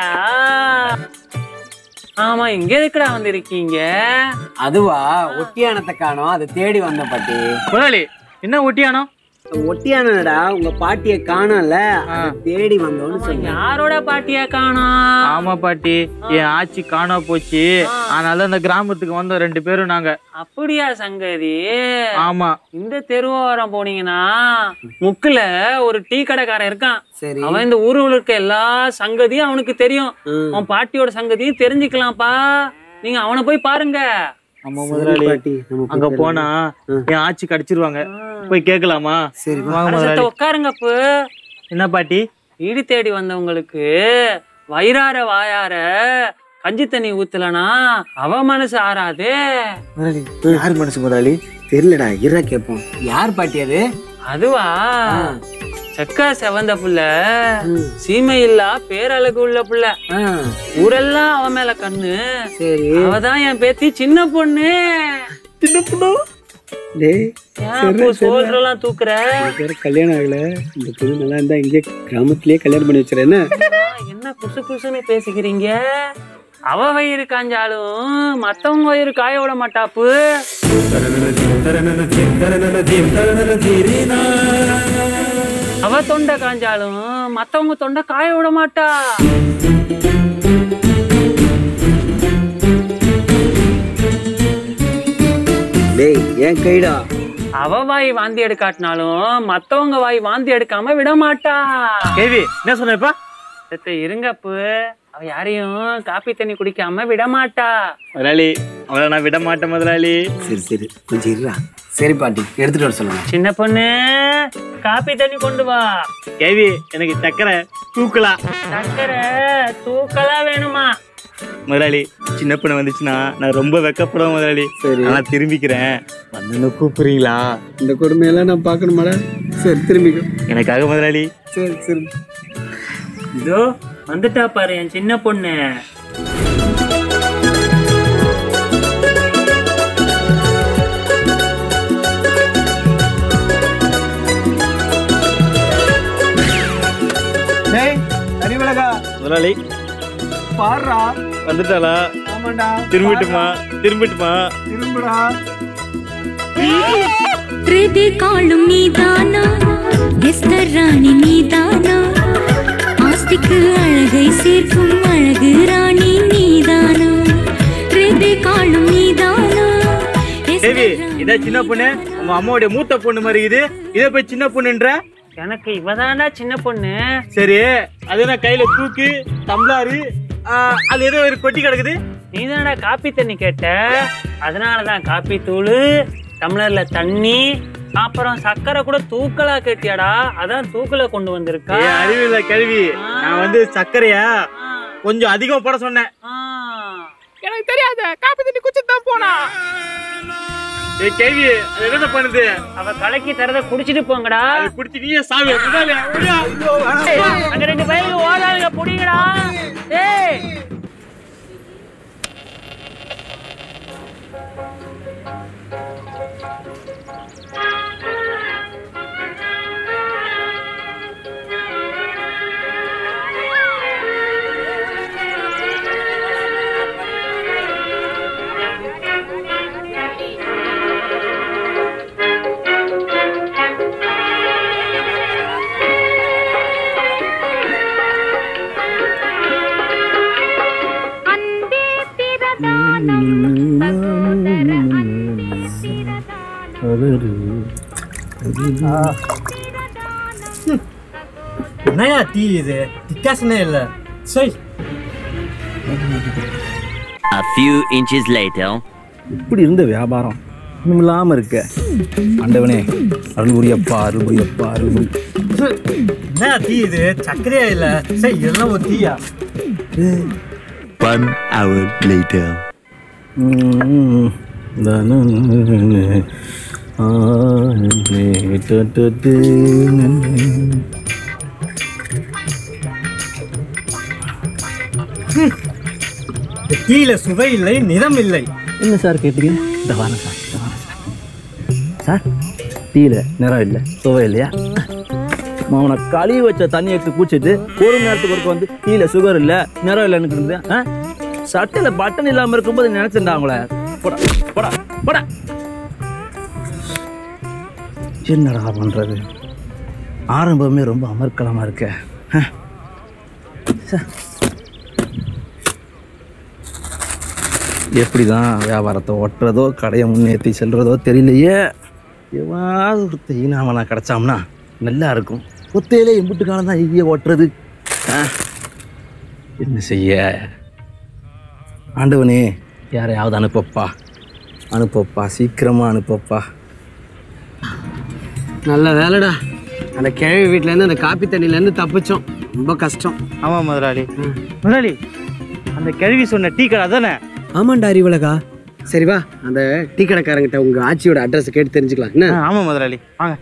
ஆமா இங்க எதுக்குடா வந்திருக்கீங்க அதுவா ஒட்டியானத்தை காணோம் அதை தேடி வந்த பாட்டி முதலாளி என்ன ஒட்டியானோ ஒட்டியானடா உங்க பாட்டிய காணோம்ல அதை தேடி வந்தோம்னு சொன்னேன் யாரோட பாட்டியா காணோம் ஆமா பாட்டி என் ஆச்சி காணா போச்சு அதனால இந்த கிராமத்துக்கு வந்தோம் ரெண்டு பேரும் நாங்க அப்படியா சங்கதி ஆமா இந்த தெருவோரம் போனீங்கன்னா முக்குல ஒரு டீ கடைக்காரன் இருக்கான் சரி அவன் இந்த ஊருல இருக்க எல்லா சங்கதியும் அவனுக்கு தெரியும் ம். அவன் பாட்டியோட சங்கதியும் தெரிஞ்சுக்கலாம்ப்பா நீங்க அவனை போய் பாருங்க ஆமா சரி முதலாளி பாட்டி நம்ம போய் அங்க தேடலாம். போனா ம். என் ஆச்சி கடிச்சிருவாங்க போய் கேட்கலாமா சரி வா. வாங்க அரசத்தை முதலாளி உட்காருங்க அப்போ என்ன பாட்டி வீடு தேடி வந்தவங்களுக்கு வயிறார வாயார கஞ்சி தண்ணி ஊத்தலனா அவ மனசு ஆறாதே முதலாளி யார் மனசு முதலாளி தெரியலடா இரா கேட்போம் யார் பாட்டி அது அதுவா செக்கா செவந்த புள்ள சீமை இல்லா பேரழகு உள்ள புள்ள ஆ, ஊரெல்லாம் அவ மேல கண்ணு சரி அவதான் என் பேத்தி சின்ன பொண்ணு சின்ன பொண்ணு டேய் ஏன் சோல்றெல்லாம் தூக்குற எனக்கு வேற கல்யாணம் ஆகல இந்த பொண்ணு நல்லா இருந்தா இங்கே கிராமத்திலேயே கல்யாணம் பண்ணி வச்சுறேன் என்ன என்ன குசு குசுன்னு பேசிக்கிறீங்க அவ வயிறு காஞ்சாலும் மத்தவங்க வயிறு காய விட மாட்டாப்பு அவ தொண்டை காஞ்சாலும் மத்தவங்க தொண்டை காய விட மாட்டா டேய் ஏன் கைடா அவ வாய் வாந்தி எடுக்காட்டினாலும் மத்தவங்க வாய் வாந்தி எடுக்காம விட மாட்டா கேவி என்ன சொன்ன இப்ப சத்த இருங்கப்பு அவ யாரையும் காப்பி தண்ணி குடிக்காம விட மாட்டா முதலாளி அவளை நான் விட மாட்டேன் முதலாளி சரி சரி கொஞ்சம் இருடா சரி பாட்டி எடுத்துட்டு வர சொல்லுங்க சின்ன பொண்ணு காப்பி தண்ணி கொண்டு வா கேவி எனக்கு சக்கரை தூக்கலாம் சக்கரை தூக்கலா வேணுமா முதலாளி சின்ன பொண்ணு வந்துச்சுன்னா நான் ரொம்ப வெக்கப்படுவேன் முதலாளி சரி. நான் திரும்பிக்கிறேன் வந்து கூப்பிடுறீங்களா இந்த கொடுமையெல்லாம் நான் பார்க்கணுமாடா சரி திரும்பிக்கோ எனக்காக முதலாளி சரி சரி இதோ வந்துட்டா பாரு என் சின்ன பொண்ணு டேய் அறிவழகா முதலாளி பாடுறா வந்துட்டாளா ஆமாண்டா திரும்பிட்டுமா திரும்பிட்டுமா திரும்புடா பிரதி காலும் நீதானா எஸ்தர் ராணி நீதானா ஆஸ்திக்கு அழகை சேர்க்கும் அழகு ராணி நீதானா பிரதி காலும் நீதானா தேவி இதே சின்ன பொண்ணு உங்க அம்மாவுடைய மூத்த பொண்ணு மாதிரி இது இதே போய் சின்ன பொண்ணுன்ற எனக்கு இவதான்டா சின்ன பொண்ணு சரி அது என்ன கையில தூக்கு டம்ளாரு ஆ, அது ஏதோ ஒரு கொட்டி கிடக்குது நீதானடா காப்பி தண்ணி கேட்ட அதனாலதான் காப்பி தூள் டம்ளர்ல தண்ணி அப்புறம் சக்கரை கூட தூக்கலா கேட்டியாடா அதான் தூக்கல கொண்டு வந்திருக்கா ஏ அறிவில்ல கேள்வி நான் வந்து சர்க்கரையா கொஞ்சம் அதிகம் போட சொன்னேன் ஆ. எனக்கு தெரியாத காப்பி தண்ணி குச்சிட்டு தான் போனா ஏய் கேள்வி அது என்ன பண்ணுது அவ கலக்கி தரத குடிச்சிட்டு போங்கடா குடிச்சு நீயே சாவி முதலாளி ஓடியா. ஏய், அங்க ரெண்டு பையன் ஓடாதுங்க புடிங்கடா ஏய் என்னையா டீ இது டிக்காசனே இல்ல சரி A few inches later. இப்படி இருந்த வியாபாரம் இன்னும் இல்லாம இருக்க ஆண்டவனே அருள் புரியப்பா அருள் புரியப்பா அருள் புரி என்ன டீ இது சர்க்கரையா இல்ல சரி இதெல்லாம் ஒரு டீயா One hour later. ம், தனனனனன, ஆனே, டடடு, நனன. டீல சுவை இல்லை நிறம் இல்லை என்ன சார் கேட்டீங்க இந்த வாரம் சார் இந்த வாரம் சார் சார் டீல நிறம் இல்லை சுவை இல்லையா அவனை கழுவி வச்ச தண்ணி எடுத்து குடிச்சிட்டு ஒரு நேரத்துக்கு ஒருக்க வந்து டீல சுகர் இல்லை நிறம் இல்லைன்னு இருந்து ஆ சட்டையில் பட்டன் இல்லாமல் இருக்கும்போது நினைச்சிருந்தா அவங்கள போடா போடா போடா என்னடா பண்றது ஆரம்பமே ரொம்ப அமர்க்கலமா இருக்க ஆ. சே. எப்படிதான் வியாபாரத்தை ஓட்டுறதோ கடையை முன்னேற்றி செல்றதோ தெரியலையே எவாவது ஒருத்த ஈனாமனா கிடைச்சாம்னா நல்லா இருக்கும் ஒத்தையிலே எம்பிட்டு காலம் தான் ஈய ஓட்டுறது ஆ, என்ன செய்ய ஆண்டவனே யாரையாவது அனுப்பப்பா அனுப்பப்பா சீக்கிரமா அனுப்பப்பா நல்ல வேலைடா அந்த கிழவி வீட்டிலேருந்து அந்த காப்பி தண்ணியிலேருந்து தப்பிச்சோம் ரொம்ப கஷ்டம் ஆமா முதலாளி முதலாளி அந்த கேள்வி சொன்ன டீ கடை தானே ஆமாண்டா அறிவழகா சரி வா அந்த டீ கடைக்காரங்கிட்ட உங்க ஆச்சியோட அட்ரஸ் கேட்டு தெரிஞ்சுக்கலாம் என்ன ஆமா முதலாளி வாங்க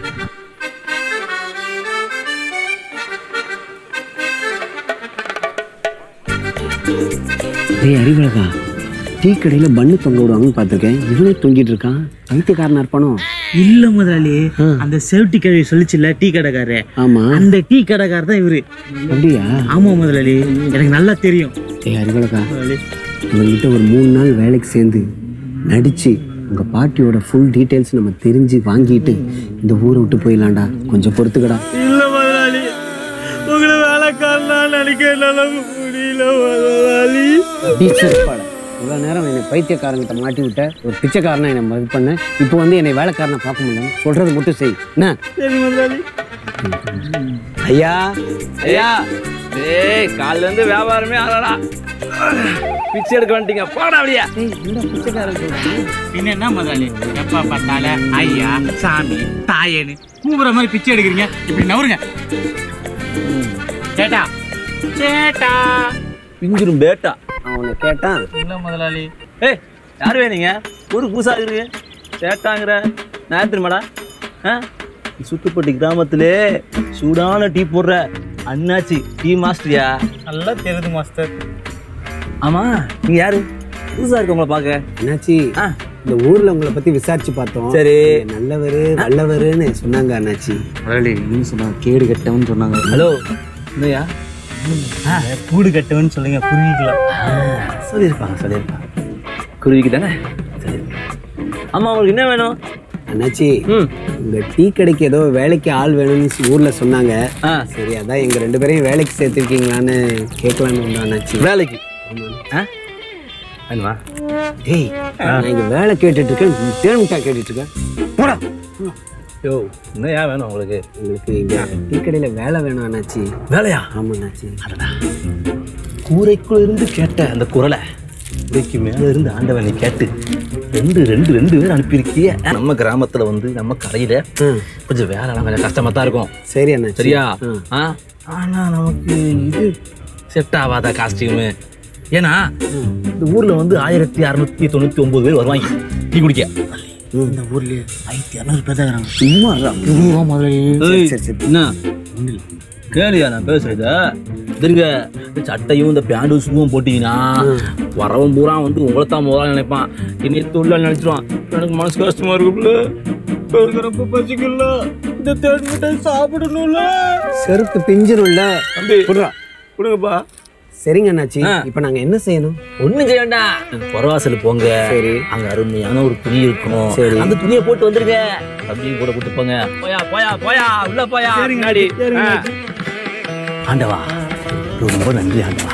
டேய் அறிவழகா டீ கடையில் பண்ணு தொங்க விடுவாங்கன்னு பார்த்துருக்கேன் இவனே தொங்கிட்டு இருக்கான் பைத்தியக்காரனா இருப்பானோ இல்ல முதலாளி அந்த சேவட்டி கேள்வி சொல்லிச்சுல டீ கடைக்காரரு ஆமா அந்த டீ கடைக்காரர் தான் இவரு அப்படியா ஆமா முதலாளி எனக்கு நல்லா தெரியும் ஏய் அறிவழகா உங்ககிட்ட ஒரு மூணு நாள் வேலைக்கு சேர்ந்து நடிச்சு உங்க பாட்டியோட ஃபுல் டீட்டெயில்ஸ் நம்ம தெரிஞ்சு வாங்கிட்டு இந்த ஊரை விட்டு போயிடலாம்டா கொஞ்சம் பொறுத்துக்கடா இல்ல முதலாளி உங்களை வேலைக்காரனா நினைக்க என்னால முடியல முதலாளி டீச்சர் பாட இவ்வளோ நேரம் என்னை பைத்தியக்காரங்கிட்ட மாட்டி விட்ட ஒரு பிச்சைக்காரனை என்னை மது பண்ண இப்போ வந்து என்னை வேலைக்காரனை பார்க்க முடியல சொல்றது மட்டும் செய் என்ன சரி முதலாளி ஐயா ஐயா டேய் காலைல இருந்து வியாபாரமே ஆகலடா பிச்சை எடுக்க வந்துட்டீங்க போடா அப்படியே பின்ன என்ன முதலாளி எப்ப பார்த்தால ஐயா சாமி தாயேன்னு கூப்பிடுற மாதிரி பிச்சை எடுக்கிறீங்க இப்படி நவருங்க சேட்டா சேட்டா பிஞ்சிரும் பேட்டா அவனை கேட்டான் இல்ல முதலாளி ஏய் யார் வேணுங்க ஒரு பூசா இருக்கு சேட்டாங்கிற நான் தெரியுமாடா ஆ சுத்துப்பட்டி கிராமத்திலே சூடான டீ போடுற அண்ணாச்சி டீ மாஸ்டரியா நல்லா தெரியுது மாஸ்டர் ஆமா நீங்க யாரு புதுசா இருக்கு உங்களை பார்க்க என்னாச்சு ஆ. இந்த ஊர்ல உங்களை பத்தி விசாரிச்சு பார்த்தோம் சரி. நீங்க நல்லவரு நல்லவருன்னு சொன்னாங்க அண்ணாச்சி முதலாளி இன்னும் சொன்னாங்க கேடு கட்டவன்னு சொன்னாங்க ஹலோ இல்லையா கூடு கட்டுவேன்னு சொல்லுங்க புரிஞ்சுக்கலாம் சொல்லியிருப்பாங்க சொல்லியிருப்பாங்க குருவிக்கு தானே சரி ஆமா உங்களுக்கு என்ன வேணும் அண்ணாச்சி ம் உங்க டீ கடைக்கு ஏதோ வேலைக்கு ஆள் வேணும்னு ஸ் ஊர்ல சொன்னாங்க ஆ சரி அதான் எங்க ரெண்டு பேரையும் வேலைக்கு சேர்த்துருக்கீங்களான்னு கேட்கலான்னு வந்தோம் அண்ணாச்சி வேலைக்கு ஆ வேணுமா டேய் நான் இங்க வேலை கேட்டுட்டு இருக்கேன் தேனுட்டா கேட்டுட்டு இருக்கேன் போடா யோ என்னையா வேணும் உங்களுக்கு உங்களுக்கு இங்க டீ கடையில வேலை வேணும் அண்ணாச்சி வேலையா ஆமா அண்ணாச்சி கூரைக்குள்ள இருந்து கேட்ட அந்த குரலை கூரைக்கு மேல இருந்து ஆண்டவனை கேட்டு ரெண்டு ரெண்டு ரெண்டு பேர் அனுப்பியிருக்கிய நம்ம கிராமத்துல வந்து நம்ம கடையில கொஞ்சம் வேலைலாம் கொஞ்சம் கஷ்டமா தான் இருக்கும் சரி அண்ணாச்சி சரியா ம். ஆ ஆனா நமக்கு இது செட் ஆகாத காஸ்டியூமு ஏன்னா இந்த ஊர்ல வந்து ஆயிரத்தி அறுநூத்தி தொண்ணூத்தி ஒன்பது பேர் வருவாங்க டீ குடிக்க இந்த ஊர்லயே ஆயிரத்தி இரநூறு பேர் தான் இருக்கிறாங்க சும்மா இருடா. இருபது முதலாளி சரி, சரி, சரி. என்ன கேளியா நான் பேசுறத திருங்க இந்த சட்டையும் இந்த பேண்டும் ஷூவும் போட்டீங்கன்னா வரவன் பூரா வந்து உங்களை தான் முதல்ல நினைப்பான் என்னை தொழிலாளி நினைச்சிருவான் எனக்கு மனசு கஷ்டமா இருக்குல்ல இருக்கிறப்ப பசிக்கல இந்த தேடி மிட்டாய் சாப்பிடணும்ல செருப்பு பிஞ்சிரும்ல தம்பி விட்றா. கொடுங்கப்பா சரிங்க அண்ணாச்சி இப்போ நாங்க என்ன செய்யணும் ஒண்ணும் செய்ய வேண்டாம் புறவாசல் போங்க சரி அங்க அருமையான ஒரு துணி இருக்கும் சரி. அந்த துணியை போட்டு வந்துருங்க தம்பியும் கூட கூட்டு போங்க போயா போயா போயா உள்ள போயா முன்னாடி ஆ. ஆண்டவா ரொம்ப நன்றி ஆண்டவா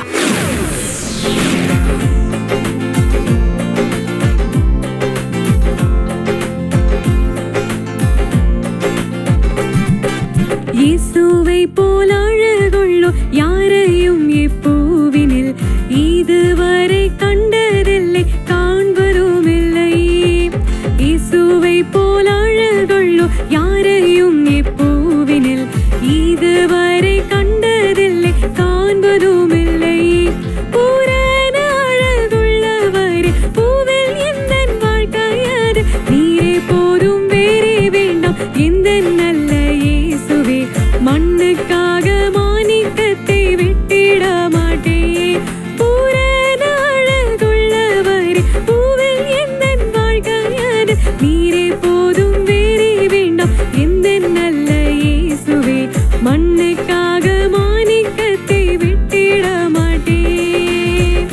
இயேசுவை போல் அழகுள்ளோ யாரையும் இப்பூவினில் இதுவரை கண்டதில்லை காண்பதும் இல்லை இயேசுவை போல் அழகுள்ளோ யாரையும் இப்பூவினில் இதுவரை கண்டதில்லை காண்பதும் இல்லை பூரண அழகுள்ளவரே பூவில் எந்தன் வாழ்க்கையது நீரே போதும் வேறே வேண்டாம் எந்த நல்ல இயேசுவே மண்ணுக்காக மாணிக்கத்தை விட்டிட மாட்டேன் பூரண அழகுள்ளவரே பூவில் எந்தன் வாழ்க்கையது நீரே போதும் வேறே வேண்டாம் எந்த நல்ல இயேசுவே மண்ணுக்காக மாணிக்கத்தை விட்டிட மாட்டேன்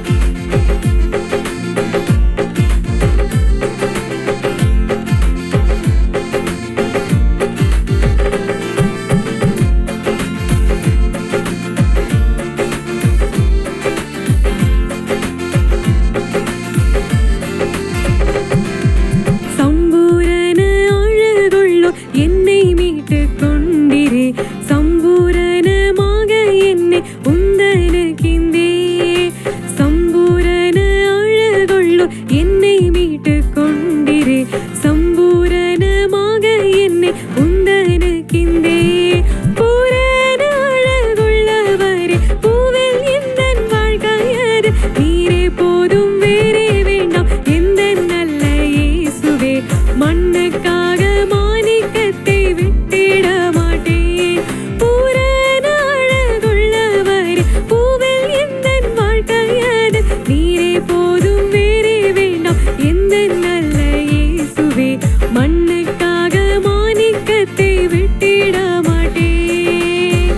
சம்பூரண அழகுள்ளோ என்னை மீட்டு கொண்டிரே சம்பூரணமாக என்னை உந்தனக்கிந்தே சம்பூரண அழகுள்ளோ என்னை மீட்டு கொண்டிரே சம்பூரணமாக என்னை உந்தனக்கிந்தே பூரண அழகுள்ளவரே பூவில் எந்தன் வாழ்க்கையது நீரே போதும் வேறே வேண்டாம் எந்த நல்ல இயேசுவே மண்ணுக்காக மாணிக்கத்தை விட்டிட மாட்டேன் பூரண அழகுள்ளவரே பூவில் எந்தன் வாழ்க்கையது நீரே போதும் வேறே வேண்டாம் எந்த நல்ல இயேசுவே மண்ணுக்காக மாணிக்கத்தை விட்டிட மாட்டேன்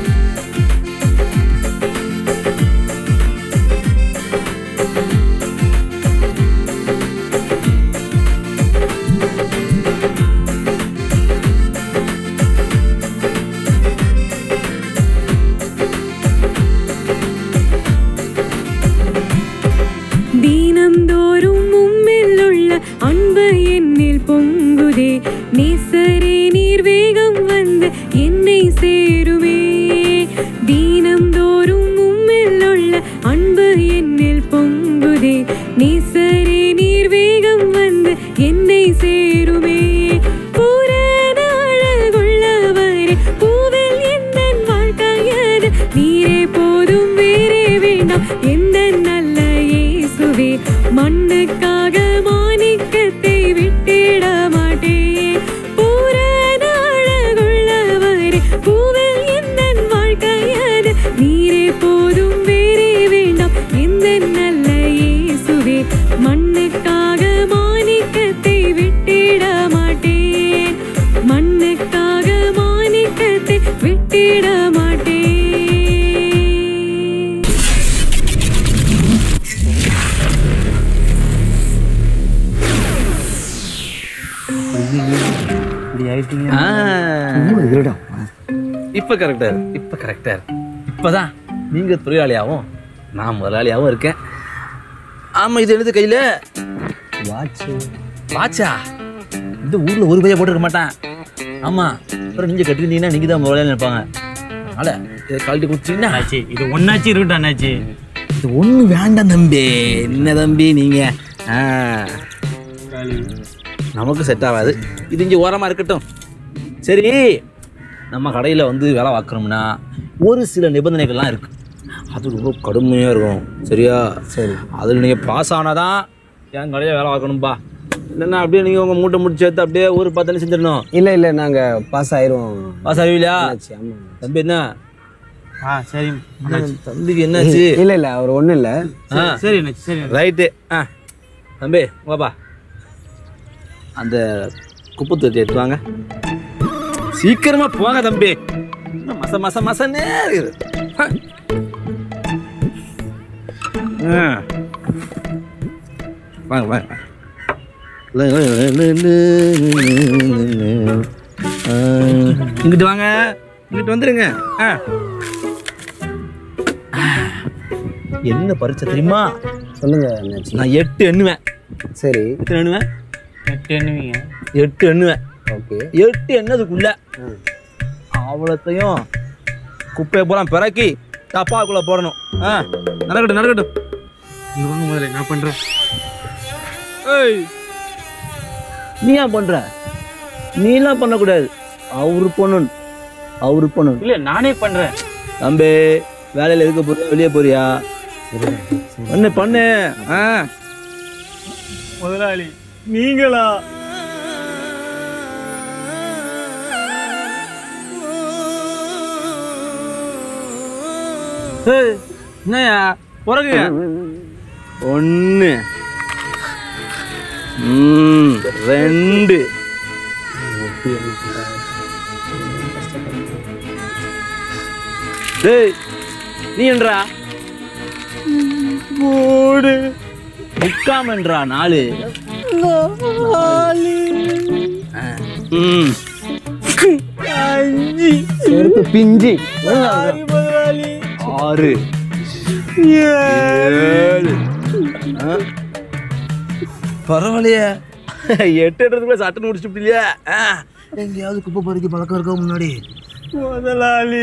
தீனந்தோறும் உம்மில் உள்ள அன்பு என்னில் பொங்குதே நேசரே நீர் வேகம் வந்து என்னை சேருமே தீனந்தோறும் உம்மில் உள்ள அன்பு என்னில் பொங்குதே நேசரே நீர் வேகம் வந்து என்னை சேருமே பூரண அழகுள்ளவரே பூவில் எந்தன் வாழ்க்கையது நீரே போதும் வேறே வேண்டாம் எந்த நல்ல இயேசுவே மண்ணுக்காக மாணிக்கத்தை விட்டிட மாட்டேன் பூரண அழகுள்ளவரே பூவில் எந்தன் வாழ்க்கையது நீரே போதும் வேறே வேண்டாம் எந்த நல்ல இயேசுவே மண்ணுக்காக மாணிக்கத்தை விட்டிட மாட்டேன் மண்ணுக்காக மாணிக்கத்தை விட்டிட மாட்டேன் இப்ப கரெக்டா இப்ப கரெக்டா இப்பதான் நீங்க தொழிலாளியாவும் நான் முதலாளியாவும் இருக்கேன் ஆமா இது எழுது கையில வாட்ச் வாட்சா இந்த ஊர்ல ஒரு பையன் போட்டுருக்க மாட்டான் ஆமா அப்புறம் நீங்க கட்டிருந்தீங்கன்னா நீங்க தான் முதலாளி நினைப்பாங்க அதனால இதை கழட்டி கொடுத்தீங்கன்னா அண்ணாச்சி இது ஒன்னாச்சு இருக்கட்டும் அண்ணாச்சி இது ஒண்ணு வேண்டாம் தம்பி என்ன தம்பி நீங்க ஆ. நமக்கு செட் ஆகாது இது இங்கே ஓரமாக இருக்கட்டும் சரி நம்ம கடையில் வந்து வேலை பார்க்குறோம்னா ஒரு சில நிபந்தனைகள்லாம் இருக்கு அது ரொம்ப கடுமையாக இருக்கும் சரியா சரி அதில் நீங்கள் பாஸ் ஆனாதான் என் கடையில் வேலை பார்க்கணும்பா இல்லைன்னா அப்படியே நீங்கள் உங்கள் மூட்டை முடிச்சு சேர்த்து அப்படியே ஊருக்கு பார்த்தாலே செஞ்சிடணும் இல்ல இல்ல நாங்க பாஸ் ஆயிருவோம் பாஸ் ஆகுவீங்களா என்னாச்சு? ஆமா. தம்பி என்ன ஆ சரி என்ன தம்பிக்கு என்னாச்சு இல்ல இல்ல அவர் ஒண்ணும் இல்ல ஆ சரி அண்ணாச்சி சரி ரைட்டு ஆ தம்பி வாப்பா அந்த குப்பை தொட்டி எடுத்து வாங்க சீக்கிரமா போங்க தம்பி இன்னும் மச மச மசன்னே இருக்குது ஹ. ஆ. வாங்க வாங்க ஆ, இங்கிட்டு வாங்க இங்கிட்டு வந்துருங்க ஆ என்ன பரிச்சை தெரியுமா சொல்லுங்க என்னாச்சு நான் எட்டு எண்ணுவேன் சரி எத்தனை எண்ணுவேன் எட்டு எண்ணுவீங்க எட்டு எண்ணுவேன் ஓகே எட்டு எண்ணதுக்குள்ள அவ்வளோத்தையும் குப்பையை பூரா பிறக்கி டப்பாக்குள்ள போடணும் ஆ நடக்கட்டும் நடக்கட்டும் இங்க வாங்க முதல்ல நான் பண்றேன் ஏய் நீ ஏன் பண்ற நீலாம் பண்ணக்கூடாது அவரு பண்ணணும் அவரு பண்ணணும் இல்ல நானே பண்றேன் தம்பி வேலையில் இருக்க போறியா வெளியே போறியா பண்ணு பண்ணு ஆ முதலாளி நீங்களா ஏய், என்னய்யா பிறகுங்க ஒன்று ம் ரெண்டு டேய் நீ என்றா மூடு முக்காமன்றா நாலு ஆ, ம் அஞ்சு செருப்பு பிஞ்சி முதலாளி ஆறு ஏழு ஆ? பரவாயில்லையே எட்டு எட்டுறதுக்குள்ள சட்டுன்னு முடிச்சுட்டு இல்லையா எங்கேயாவது குப்பை பறிக்க பழக்கம் இருக்கா முன்னாடி முதலாளி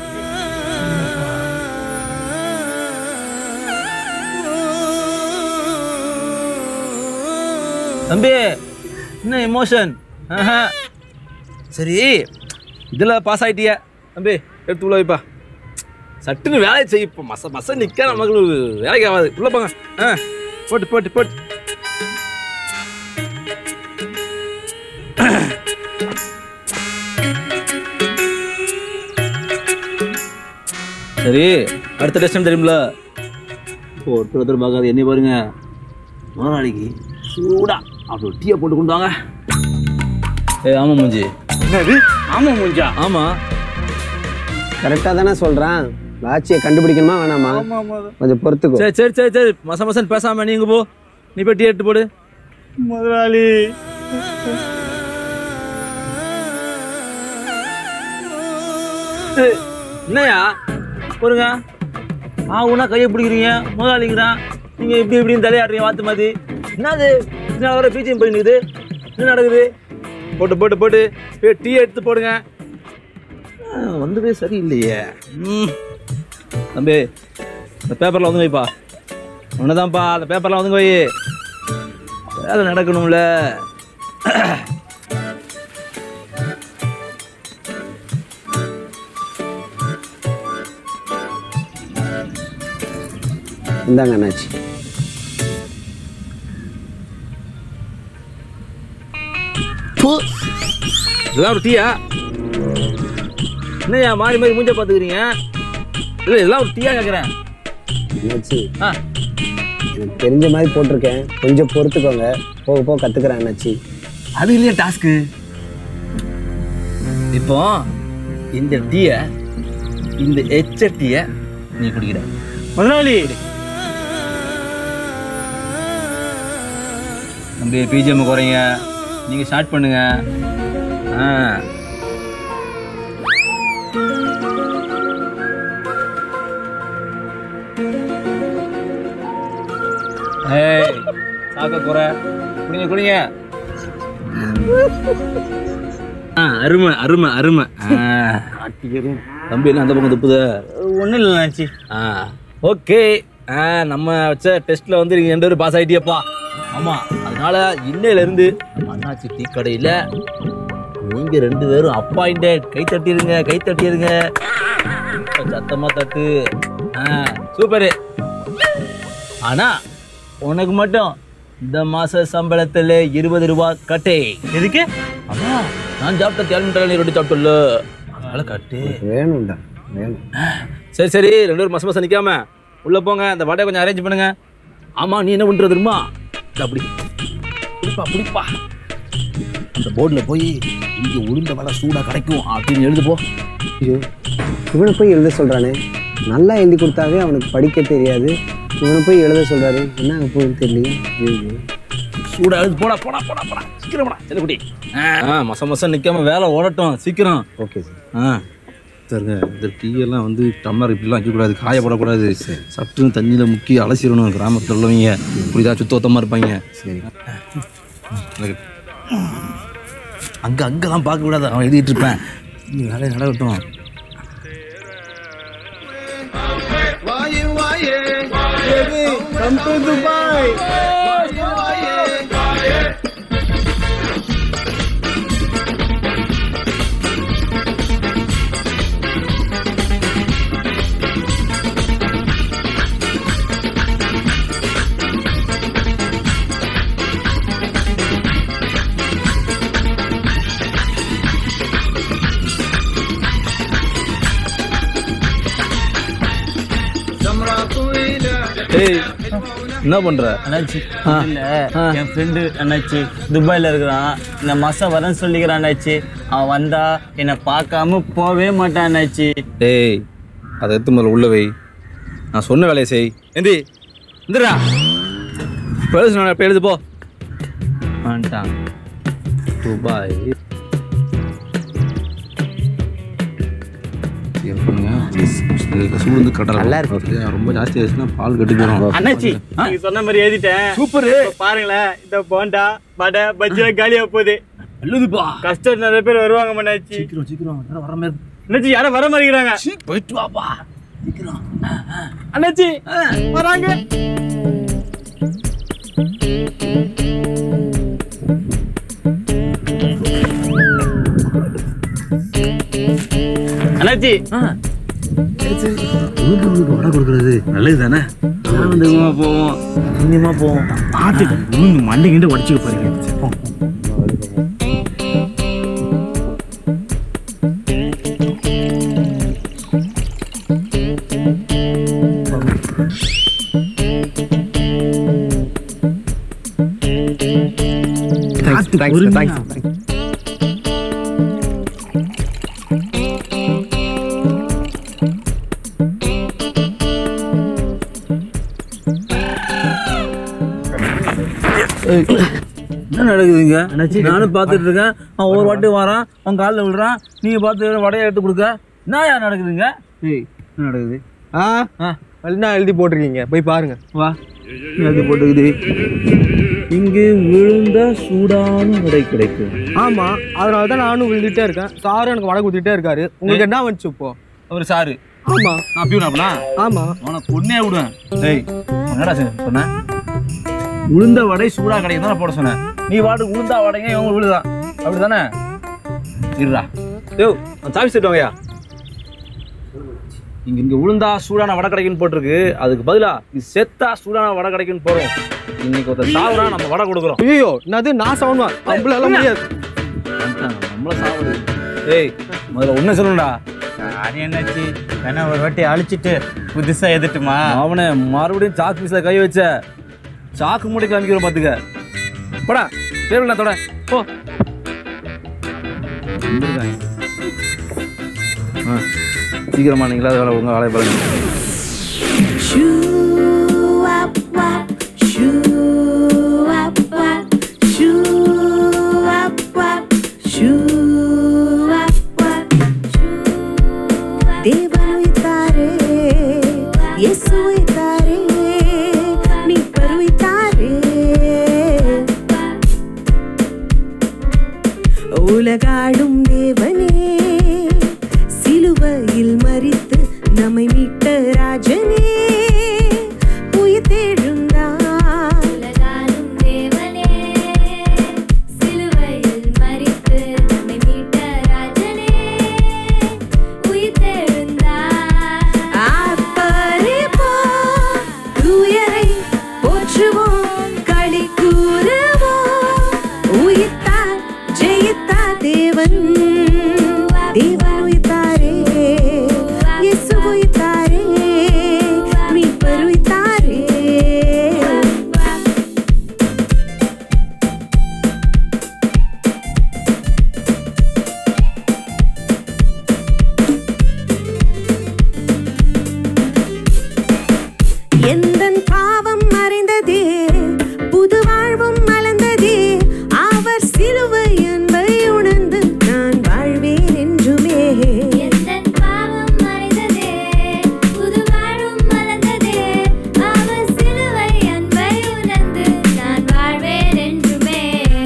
தம்பி என்ன எமோஷன் சரி இதில் பாஸ் ஆயிட்டிய தம்பி எடுத்து உள்ள வைப்பா சட்டுன்னு வேலையை செய் இப்போ மச மச நிற்க நமக்கு வேலைக்கு ஆகாது உள்ள போங்க ஆ போட்டு போட்டு போட்டு சரி அடுத்த டெஸ்ட் தெரியுமில இப்போ ஒருத்தர் ஒருத்தர் பார்க்காது என்ன பாருங்க முதலாளிக்கு சூடா அப்படி டீயை போட்டு கொண்டு வாங்க ஏ ஆமா மூஞ்சி என்னது ஆமா மூஞ்சா ஆமா கரெக்டா தானே சொல்றான் லாட்சியை கண்டுபிடிக்கணுமா வேணாமா கொஞ்சம் பொறுத்துக்கோ சரி சரி சரி சரி மச மசன் பேசாம நீங்க போ நீ போய் டீ எடுத்து போடு முதலாளி ஏய், என்னய்யா பாருங்க ஆ உனா கையை பிடிக்கிறீங்க முதலாளிங்கிறான் நீங்க இப்படி இப்படின்னு தலையாடுறீங்க வாத்து மாதிரி என்னது என்ன வர பீச்சிங் பண்ணிக்குது என்ன நடக்குது போட்டு போட்டு போட்டு போய் டீ எடுத்து போடுங்க ஆ, வந்ததே சரியில்லையே ம் தம்பி இந்த பேப்பரில் வந்து வைப்பா ஒன்றுதான்ப்பா அந்த பேப்பர்லாம் வந்து வை வேலை நடக்கணும்ல இந்தாங்க அண்ணாச்சி பு. இதெல்லாம் ஒரு டீயா என்னய்யா மாறி மாறி மூஞ்ச பார்த்துக்கிறீங்க இல்லை இதெல்லாம் ஒரு டீயா கேட்குறேன் அண்ணாச்சி ஆ எனக்கு தெரிஞ்ச மாதிரி போட்டிருக்கேன் கொஞ்சம் பொறுத்துக்கோங்க போக போக கத்துக்கிறேன் அண்ணாச்சி அது இல்லையா டாஸ்க்கு இப்போ இந்த டீயை இந்த எச்ச டீயை நீ குடிக்கிற முதலாளி நம்ம பிஜிஎம் குறைங்க நீங்க ஸ்டார்ட் பண்ணுங்க ஆ ஏய் சாக்க குறை குடிங்க குடிங்க ஆ அருமை அருமை அருமை ஆ தம்பி என்ன அந்த பக்கம் துப்புது ஒன்றும் இல்லை ஆச்சு ஆ ஓகே ஆ நம்ம வச்ச டெஸ்ட்ல வந்து நீங்க ரெண்டு பேரும் பாஸ் ஆயிட்டியப்பா ஆமா அதனால இன்னையில இருந்து நம்ம அண்ணாச்சி டீ கடையில நீங்க ரெண்டு பேரும் அப்பா இந்த கை தட்டிடுங்க கை தட்டிடுங்க சத்தமா தட்டு ஆ சூப்பரு ஆனா உனக்கு மட்டும் இந்த மாச சம்பளத்துல இருபது ரூபாய் கட்டே எதுக்கு அதான் நான் சாப்பிட்ட தேர்மி நீ ரொட்டி சாப்பிட்டல அதனால கட்டு வேணும்டா வேணும் சரி சரி ரெண்டு பேரும் மச மசம் நிக்காம உள்ள போங்க அந்த வடையை கொஞ்சம் அரேஞ்ச் பண்ணுங்க ஆமா நீ என்ன பண்றது தெரியுமா இந்தா அப்படி புடிப்பா புடிப்பா அந்த போர்டில் போய் இங்க உளுந்த வடை சூடா கிடைக்கும் அப்படின்னு எழுது போ ஐயோ இவனை போய் எழுத சொல்றானே நல்லா எழுதி கொடுத்தாவே அவனுக்கு படிக்க தெரியாது இவனை போய் எழுத சொல்றாரு என்ன அங்கே போகுதுன்னு தெரியலையே ஐயோ. சூடா எழுது போடா போடா போடா போடா சீக்கிரம் போடா செல்லக்குட்டி ஆ மச மசம் நிக்காம வேலை ஓடட்டும் சீக்கிரம் ஓகே சார் ஆ சரிங்க இந்த டீ எல்லாம் வந்து டம்ளர் இப்படிலாம் வைக்கக்கூடாது காயப்படக்கூடாது சட்டுன்னு தண்ணியில் முக்கி அலசிடணும் கிராமத்தில் உள்ளவங்க புரியுதா சுத்தமாக இருப்பாங்க சரி அங்கே அங்கெல்லாம் பார்க்கக்கூடாது அவன் எழுதிட்டு இருப்பேன் நீ வேலையை நடக்கட்டும் வாயே வாயே பேபி கம் டு துபாய் வாயே வாயே سمرة طويلة ஏய் என்ன பண்ற அண்ணாச்சி இல்ல என் ஃப்ரெண்டு அண்ணாச்சி துபாயில இருக்கிறான் இந்த மாசம் வரேன்னு சொல்லிக்கிறான் அண்ணாச்சி அவன் வந்தா என்னை பார்க்காம போவே மாட்டான் அண்ணாச்சி டேய் அதை எடுத்து முதல்ல உள்ள வை நான் சொன்ன வேலையை செய் எந்தி எந்திரா இப்போ எழுது சொன்ன இப்போ எழுது போ வந்துட்டான் துபாய் சூடு வந்து கட்டலாம் நல்லா இருக்கு ரொம்ப ஜாஸ்தி ஆயிடுச்சுன்னா பால் கட்டி போயிடும் அண்ணாச்சி நீங்க சொன்ன மாதிரி எழுதிட்டேன் சூப்பர் பாருங்களேன் இந்த போண்டா வடை பஜ்ஜிலாம் காலியா போகுது எழுதுப்பா கஷ்டம் நிறைய பேர் வருவாங்க அண்ணாச்சி சீக்கிரம் சீக்கிரம் யாரும் வர மாதிரி அண்ணாச்சி யாரும் வர மாதிரிங்கிறாங்க போயிட்டு வாப்பா அண்ணாச்சி வராங்க அண்ணாச்சி உழுது உழுது வடை கொடுக்குறது நல்லது தானே தெய்வமா போவோம் புண்ணியமா போவோம் பார்த்து உளுந்து மண்டை கிண்டு உடச்சிக்க போறீங்க தேங்க்ஸ் தேங்க்ஸ் தேங்க்ஸ் என்ன நடக்குதுங்க நானும் பார்த்துட்டு இருக்கேன் அவன் ஒரு வாட்டி வரான் அவன் காலில் விழுறான் நீங்க பார்த்து வடையை எடுத்து கொடுக்க என்ன யார் நடக்குதுங்க ஏய் என்ன நடக்குது ஆ என்ன எழுதி போட்டிருக்கீங்க போய் பாருங்க வா அது போட்டுக்குது இங்கு விழுந்த சூடான வடை கிடைக்கும் ஆமா அதனால தான் நானும் விழுந்துட்டே இருக்கேன் சாரும் எனக்கு வடை குத்திட்டே இருக்காரு உங்களுக்கு என்ன வந்துச்சு இப்போ அவர் சாரு ஆமா நான் பியூனாப்னா ஆமா அவனை பொண்ணே விடுவேன் டேய் என்னடா சொன்னேன் உளுந்த வடை சூடா கிடைக்கும் தான் போட சொன்னேன் நீ வாட்டு உளுந்தா வடைங்க இவங்க விழுதான் அப்படிதானே இருடா யோ சாவி செட் வாங்கயா இங்க இங்க உளுந்தா சூடான வடை கிடைக்குன்னு போட்டிருக்கு அதுக்கு பதிலா இது செத்தா சூடான வடை கிடைக்குன்னு போறோம் இன்னைக்கு ஒருத்தர் சாவுறா நம்ம வடை கொடுக்குறோம் ஐயோ என்னது நான் சவுண்ட் நம்மளால முடியாது நம்மள சாவுது ஏய் முதல்ல ஒண்ணு சொல்லணும்டா அது என்னாச்சு வேணா ஒரு வாட்டி அழிச்சிட்டு புதுசா எதிட்டுமா அவனை மறுபடியும் சாக்கு பீஸ்ல கை வச்ச சாக்கு மூடி காமிக்கிறோம் பாத்துக்க போடா டேபிள் தொட போ வந்திருக்காங்க. ஆ, சீக்கிரமா நீங்களா வேலை உங்க வேலையை பாருங்க ದೇವನು ಇದ್ದಾರೆ ಯೇಸು ಇದ್ದಾರೆ ನಿಬ್ಬರು ಇದ್ದಾರೆ உலகாடும் தேவனே சிலுவையில் மறித்து நம்மை மீட்ட ராஜனே உயிர் தெழுந்தார் உலகாடும் தேவனே சிலுவையில் மறித்து நம்மை மீட்ட ராஜனே உயிர் தெழுந்தார் ஆர்ப்பரிப்போம் தூயரை போற்றுவோம் களி கூறுவோம் தேவன் தேவன் உயிர்த்தாரே இயேசு உயிர்த்தாரே மீட்பர் உயிர்த்தாரே எந்தன் பாவம் மறைந்ததே புது வாழ்வும் மலர்ந்ததே அவர் சிலுவை அன்பை உணர்ந்து நான் வாழ்வேன் என்றுமே எந்தன் பாவம் மறைந்ததே புது வாழும் மலர்ந்ததே அவர் சிலுவை அன்பை உணர்ந்து நான் வாழ்வேன் என்றுமே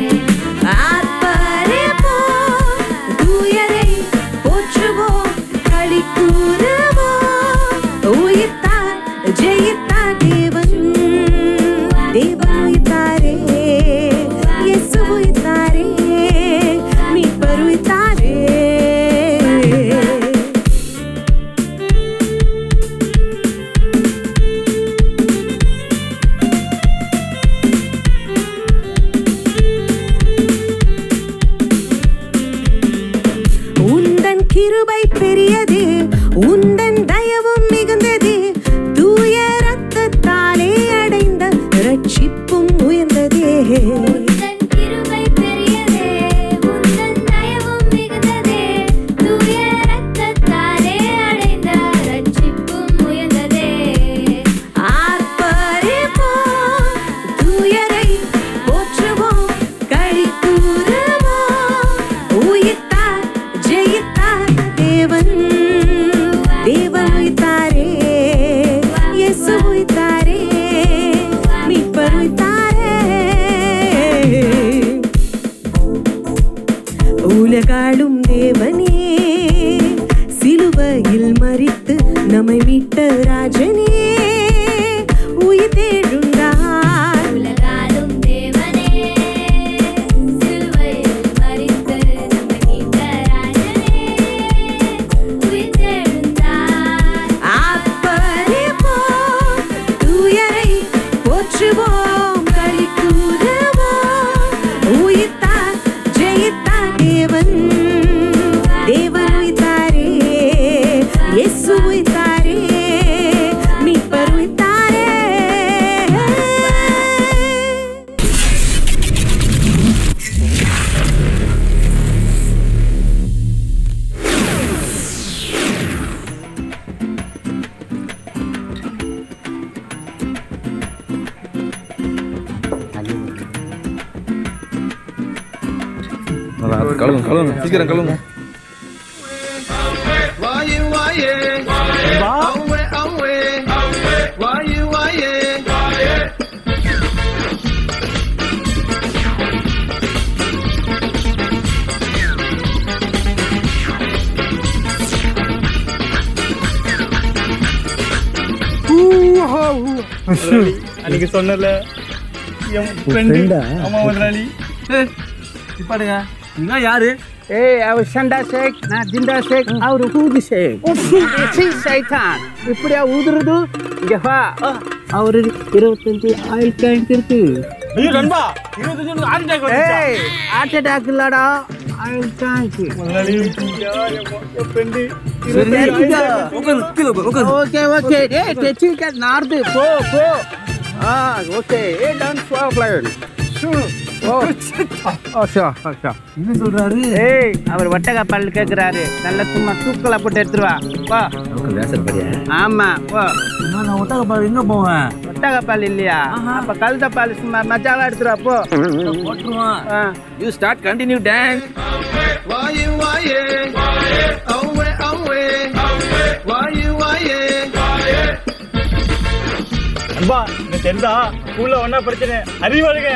ஆர்ப்பரிப்போம், தூயரை போற்றுவோம், களி கூறுவோம். உயிர்த்தார், ஜெயித்தார் தேவன். தேவன் உயிர்த்தாரே, இயேசு உயிர்த்தாரே, மீட்பர் உயிர்த்தாரே. உந்தன் கிருபை பெரியதே உந்தன் தயவும் மிகுந்ததே தூய ரத்தத்தாலே அடைந்த ரட்சிப்பும் உயர்ந்ததே உந்தன் கிருபை பெரியதே உந்தன் தயவும் மிகுந்ததே தூய இரத்தத்தாலே அடைந்த ரட்சிப்பும் உயர்ந்ததே ஆர்ப்பரிப்போம், தூயரை போற்றுவோம், களி கூறுவோம். உயிர்த்தார், ஜெயித்தார் தேவன் தேவன் உயிர்த்தாரே இயேசு உயிர்த்தாரே மீட்பர் உயிர்த்தாரே உலகாளும் தேவனே சிலுவையில் மறித்து நம்மை மீட்ட ராஜனே உயிர் தேடுந்தார் உலகாலும் தேவனே சிலுவையில் மரித்து நம்மை மீட்ட ராஜனே உயிர் தெழுந்தார் ஆர்ப்பரிப்போம், தூயரை போற்றுவோம், களி கூறுவோம். உயிர்த்தார், ஜெயித்தார் தேவன். தேவன் உயிர்த்தாரே, இயேசு உயிர்த்தாரே, மீட்பர் உயிர்த்தாரே. கழுவுங்க கழுவுங்க சீக்கிரம் கழுவுங்க வாயு வாயே அவ்வே அவ்வே வாயு வாயே அன்னைக்கு சொன்னல என் friend ஃப்ரெண்டு ஆ? ஆமா முதலாளி இப்பாடுங்க நீங்க யாரு ஏய் அவர் சண்டா ஷேக் நான் ஜிண்டா ஷேக் அவர் ஊது ஷேக் சி, சைத்தான் இப்படியா ஊதுறது இங்க வா அவரு இருபத்தஞ்சு ஆயில் டேங்க் இருக்கு ஐயோ நண்பா இருபத்தஞ்சு ஆறு டேக் ஏய் ஹார்ட் அட்டாக் இல்லடா ஆயில் டேங்க் முதலாளி என் ஃப்ரெண்டு ஓகே ஓகே ஏய் டெச்சிங்க நார்து போ போ ஆ ஓகே ஏ டான்ஸ் ஃபோ பிளான் ஓ ஓஷா ஓஷா என்ன சொல்றாரு ஏய் அவர் வட்டக பல் கேக்குறாரு நல்ல சும்மா தூக்கல போட்டு எடுத்துருவா வா ஆமா போ நான் ஒட்டக பாரு எங்க போவேன் ஒட்டக பால் இல்லையா அப்ப கழுத பால் சும்மா மஜாவா எடுத்துருவா போ போட்டுருவான் யூ ஸ்டார்ட் கண்டினியூ டான்ஸ் வாயு வாயே அவ்வே அவ்வே வாயு வாயே நண்பா இந்த தெரிந்தா ஸ்கூல்ல ஒன்னா பிரச்சனை அறிவாளுங்க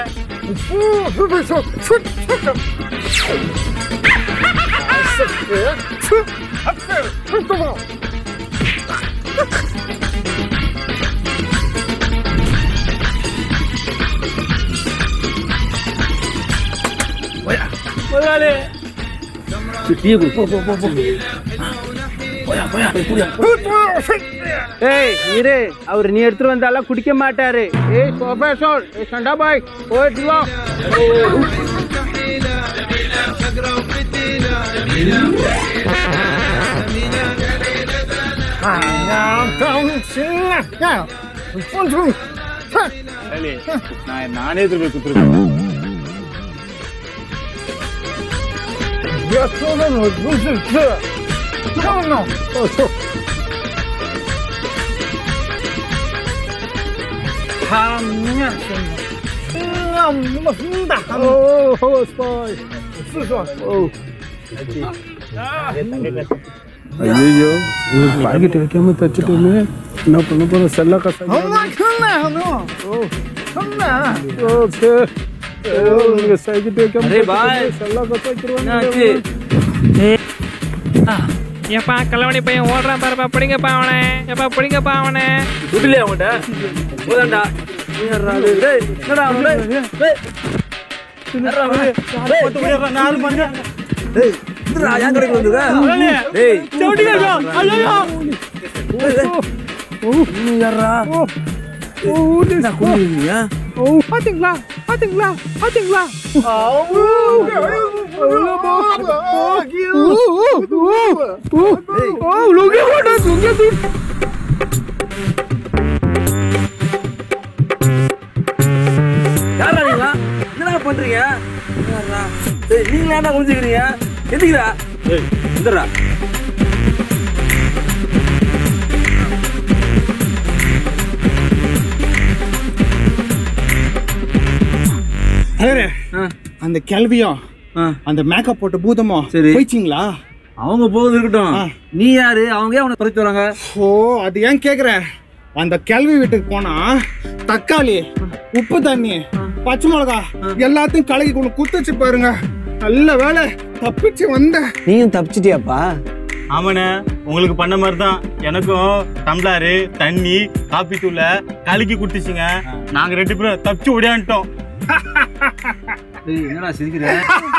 முதலாளி டீ குடி போ போ போ போ ஏய் இரு அவர் நீ எடுத்துட்டு வந்தாலும் குடிக்க மாட்டாரு ஏய் சோபா சோல் ஏய் சண்டா பாய் போயிட்டு வா شجرة وفتيلة நான் நானே திருப்பி குத்துருக்கேன் ஐயோ பாக்கெட் வைக்காம தச்சுட்டோமே என்ன பண்ண போறோம் செல்ல கசா ஓகே சைக்கிட் வைக்காம அரே பாய். செல்ல என்னாச்சு? கசா ஏப்பா கல்லவணி பையன் ஓடுறான் பாருப்பா பிடிங்கப்பா அவனை ஏப்பா பிடிங்கப்பா அவனை விடலையா அவன்கிட்ட போதாண்டா டேய் என்னடா அவன் டேய் டேய் என்னடா அவன்? டேய், நாலு மணி டேய் என்னடா என் கடைக்கு வந்துருக்க டேய் யாரா என்ன குடிக்கிறீங்க பாத்தீங்களா பாத்தீங்களா பாத்தீங்களா யாரா நீங்களா என்னடா பண்றீங்க யாரா டேய் நீங்களா என்ன குடிச்சிக்கிறீங்க எதுக்குடா டேய் இந்தடா தலைவரே, அந்த கேள்வியும் அந்த மேக்கப் போட்ட பூதமும் சரி. போயிச்சிங்களா அவங்க போகுது இருக்கட்டும் நீ யாரு அவங்க ஏன் உனக்கு பறிச்சு வராங்க ஓ அது ஏன் கேக்குற அந்த கேள்வி வீட்டுக்கு போனா தக்காளி உப்பு தண்ணி பச்சை மிளகா எல்லாத்தையும் கலக்கி கொண்டு குத்துச்சு பாருங்க நல்ல வேலை தப்பிச்சு வந்த நீயும் தப்பிச்சிட்டியாப்பா ஆமாண்ணே உங்களுக்கு பண்ண மாதிரி தான் எனக்கும் டம்ளாரு தண்ணி காப்பி தூளை கலக்கி குடுத்துச்சுங்க நாங்க ரெண்டு பேரும் தப்பிச்சு ஓடியான்ட்டோம் என்னடா சிரிக்கிற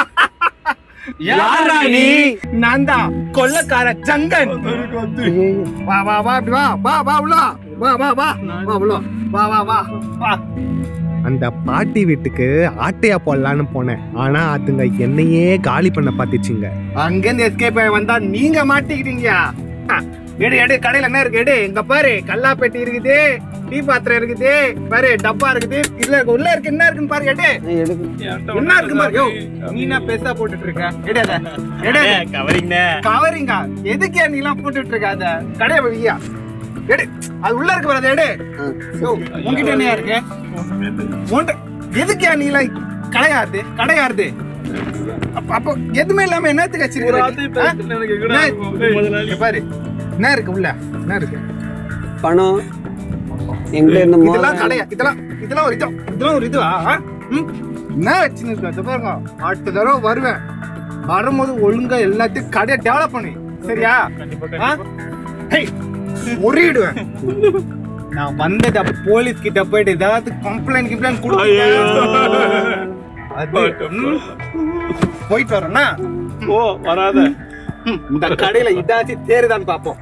யாரா நீ நான் தான் கொள்ளக்கார ஜங்கன் வா வா வா இப்படி வா வா வா உள்ள வா வா வா வா உள்ள வா வா வா வா அந்த பாட்டி வீட்டுக்கு ஆட்டையா போடலான்னு போனேன் ஆனா அதுங்க என்னையே காலி பண்ண பாத்துச்சுங்க அங்கிருந்து எஸ்கேப் ஆகி வந்தா நீங்க மாட்டிக்கிட்டீங்க ஆ, எடு எடு கடையில என்ன இருக்கு எடு இங்க பாரு கல்லா பெட்டி இருக்குது டீ பாத்திரம் இருக்குது பாரு டப்பா இருக்குது இதுல இருக்கு உள்ள இருக்கு என்ன இருக்குன்னு பாரு எடு என்ன இருக்கு பாரு யோ நீ என்ன பெருசா போட்டுட்டு இருக்க எடு அத எடு கவரிங்ண்ணே கவரிங்கா எதுக்கு நீ எல்லாம் போட்டுட்டு இருக்க அத கடையை வையா எடு அது உள்ள இருக்கு பாரு அதை எடு யோ, உன்கிட்ட என்ன இருக்கு உன்கிட்ட- எதுக்கு நீ எல்லாம் கடையாருது கடையாருது அப்ப அப்போ எதுவுமே இல்லாம என்னத்துக்கு வச்சிருக்க இங்க பாரு என்ன இருக்கு உள்ள என்ன இருக்கு பணம் என்கிட்ட இந்த இதெல்லாம் மோதிரம். கடையா இதெல்லாம் இதெல்லாம் ஒரு இதா இதெல்லாம் ஒரு இதுவா ஆ? ம்? என்ன வச்சுன்னு இருக்க இதை பாருங்க அடுத்த தடவை வருவேன் வரும்போது ஒழுங்கா எல்லாத்தையும் கடையை டெவலப் பண்ணு சரியா ஆ? ஹேய், முறியிடுவேன் நான் வந்தது அப்ப போலீஸ் கிட்ட போயிட்டு ஏதாவது கம்ப்ளைண்ட் கிம்ப்ளைண்ட் கொடுத்து அது ம், போயிட்டு வரேன்னா ஓ வராத ம், இந்த கடையில இதாச்சும் தேருதான்னு பாப்போம்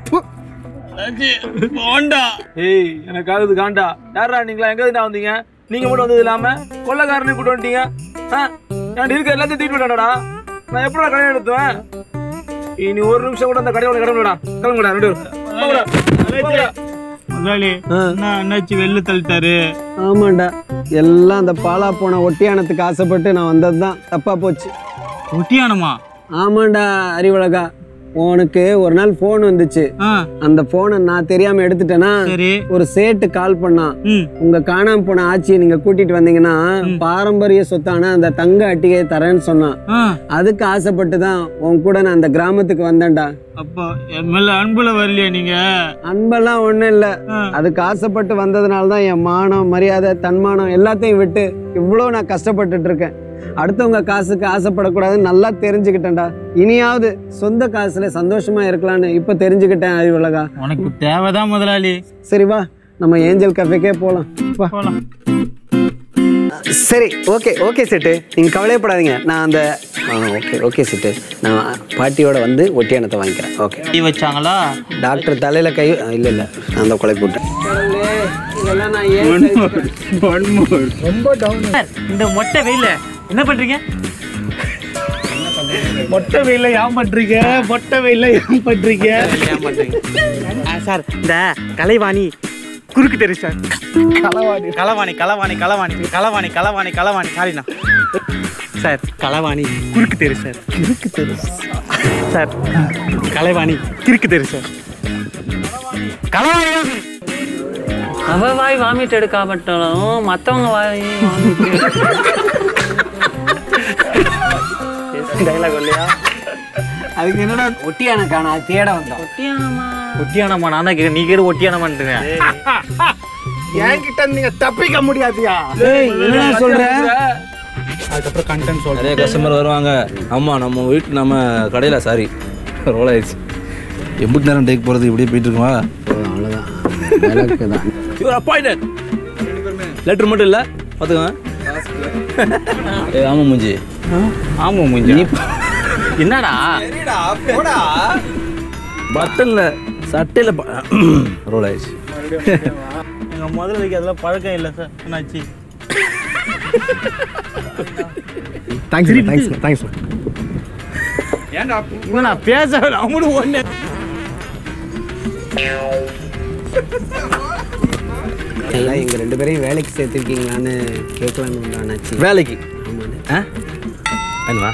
ஏய் எனக்கு ஆகுது காண்டா யாரா நீங்களா எங்க இருந்தா வந்தீங்க நீங்க மட்டும் வந்தது இல்லாம கொள்ளக்காரனை கூட்டு வந்துட்டீங்க ஆ? நான் இருக்க எல்லாத்தையும் தூக்கிட்டு விட்டாடா நான் எப்படா கடை எடுத்துவேன் இனி ஒரு நிமிஷம் கூட அந்த கடையோட கிளம்புடா கிளம்புடா ரெண்டு பேரும் போங்கடா, போங்கடா. முதலாளி என்ன என்னாச்சு வெளில தள்ளிட்டாரு ஆமாண்டா எல்லாம் அந்த பாலா போன ஒட்டியானத்துக்கு ஆசைப்பட்டு நான் வந்தது தான் தப்பா போச்சு ஒட்டியானமா ஆமாண்டா அறிவழகா உனக்கு ஒரு நாள் போன் வந்துச்சு அந்த போனை நான் தெரியாம எடுத்துட்டேனா ஒரு சேட்டு கால் பண்ணான் உங்க காணாம போன ஆட்சியை நீங்க கூட்டிட்டு வந்தீங்கன்னா பாரம்பரிய சொத்தான அந்த தங்க அட்டிகையை தரேன்னு சொன்னான் அதுக்கு ஆசைப்பட்டு தான் உன் கூட நான் அந்த கிராமத்துக்கு வந்தேன்டா அப்போ என் மேல அன்புல வரலையா நீங்க அன்பெல்லாம் ஒண்ணும் இல்ல அதுக்கு ஆசைப்பட்டு வந்ததுனால தான் என் மானம் மரியாதை தன்மானம் எல்லாத்தையும் விட்டு இவ்வளோ நான் கஷ்டப்பட்டுட்டு இருக்கேன் அடுத்தவங்க காசுக்கு ஆசைப்படக்கூடாதுன்னு நல்லா தெரிஞ்சுக்கிட்டேன்டா இனியாவது சொந்த காசுல சந்தோஷமா இருக்கலாம்னு இப்ப தெரிஞ்சுக்கிட்டேன் அறிவுலகா உனக்கு தேவைதான் முதலாளி சரி வா நம்ம ஏஞ்சல் கஃபேக்கே போலாம் வா சரி ஓகே ஓகே செட்டு நீங்க கவலையப்படாதீங்க நான் அந்த ஓகே ஓகே செட்டு நான் பாட்டியோட வந்து ஒட்டியானத்தை வாங்கிக்கிறேன் ஓகே கை வச்சாங்களா டாக்டர் தலையில கை இல்ல இல்ல நான் தான் கொலை போட்டேன் இதெல்லாம் நான் ரொம்ப டவுன் இந்த மொட்டை வெயில என்ன பண்றீங்க மொட்டை வெயில ஏன் பண்றீங்க மொட்டை வெயில ஏன் பண்றீங்க சார் இந்த கலைவாணி குறுக்கு தெரு சார் களவாணி களவாணி களவாணி களவாணி களவாணி களவாணி களவாணி சாரிண்ணா சார் களவாணி குறுக்கு தெரு சார் கிறுக்கு தெரு சார் கலைவாணி கிறுக்கு தெரு சார் களவாணி தான் சார். அவ வாய் வாமிட் எடுக்காமட்டாலும் மத்தவங்க வாய் டைலாக் இல்லையா அதுக்கு என்னடா ஒட்டியான காணா தேட வந்தோம் ஒட்டியானம்மா நான் தான் கேட்க நீ கேடு ஒட்டியானமான்ட்டுங்க என்கிட்ட நீங்க தப்பிக்க முடியாதுயா என்னடா சொல்ற அதுக்கப்புறம் கண்டென்ட் சொல்றேன் நிறைய கஸ்டமர் வருவாங்க ஆமா நம்ம வீட்டு நம்ம கடையில் சாரி ரோல் ஆயிடுச்சு எம்பிட்டு நேரம் டேக் போகிறது இப்படியே போயிட்டு இருக்குமா அவ்வளோதான் விளக்கு தான் யூஆர் அப்பாயிண்டட் லெட்டர் மட்டும் இல்லை பார்த்துக்கோங்க ஏ ஆமாம் மூஞ்சி ஆமா மூஞ்சி என்னடா பட்டனில் சட்டையில் ரோல் ஆயிடுச்சு எங்க முதல்ல அதெல்லாம் பழக்கம் இல்லை சார் என்னாச்சு தேங்க்ஸ் தேங்க்ஸ் தேங்க்ஸ் ஏன்டா இவன் நான் பேச அவனும் ஒண்ணு எல்லாம் எங்க ரெண்டு பேரையும் வேலைக்கு சேர்த்துருக்கீங்களான்னு கேட்கலான்னு அண்ணாச்சி வேலைக்கு ஆ வேணுமா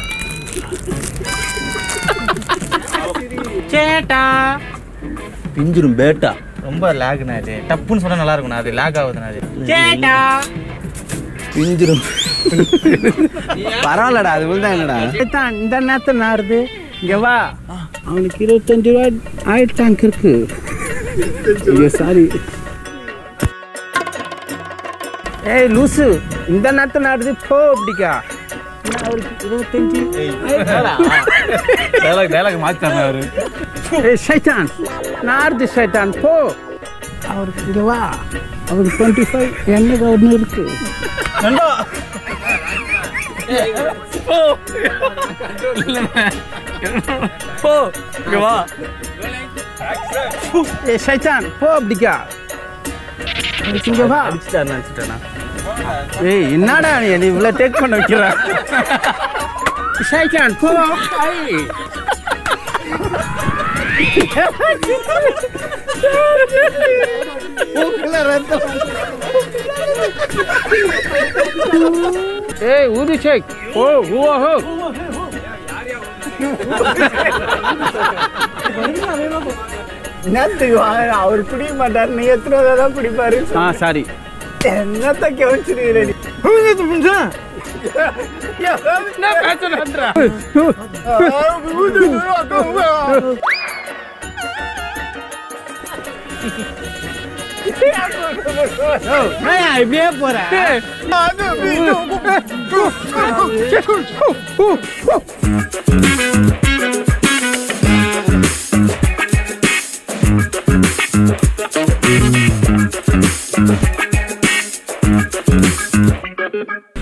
சேட்டா பிஞ்சிரும் பேட்டா ரொம்ப லேக்ண்ணா இது டப்புன்னு சொன்னா நல்லா இருக்கும்ண்ணா அது லேக் ஆகுதுண்ணா அது சேட்டா பிஞ்சிரும் பரவாயில்லடா அது தான் என்னடா தான் இந்த நேரத்தில் நாருது இங்க வா அவனுக்கு இருபத்தஞ்சு ரூபா ஆயில் டேங்க் இருக்கு ஐயோ சாரி ஏய் லூசு இந்த நேரத்தில் நாடுது போ அப்படிக்கா என்ன அவருக்கு இருபத்தஞ்சு டைலாக் டைலாக் மாத்தாம அவரு ஏய் சைட்டான் நாடுது சைட்டான் போ அவருக்கு இங்க வா அவருக்கு டுவெண்ட்டி ஃபைவ் என்னது ஒன்று இருக்கு போ போ இங்க வா ஏய் சைட்டான் போ அப்படிக்கா அவருக்கு இங்க வா அடிச்சுட்டாரு நினச்சிட்டேண்ணா ஏய் என்னடா நீ நீ இவ்வளோ டேக் பண்ண வைக்கிற ஷைக்கான் போ ஐ ஏய் ஊது ஷேக் ஓ ஓ ஹோ என்னத்துக்கு வாங்க அவர் குடிக்க மாட்டார் நீ எத்தனை தான் குடிப்பாரு ஆ சாரி என்னத்த கவனிச்சிருக்கிற நீ என்ன பேசுறா இப்படியே போறேன்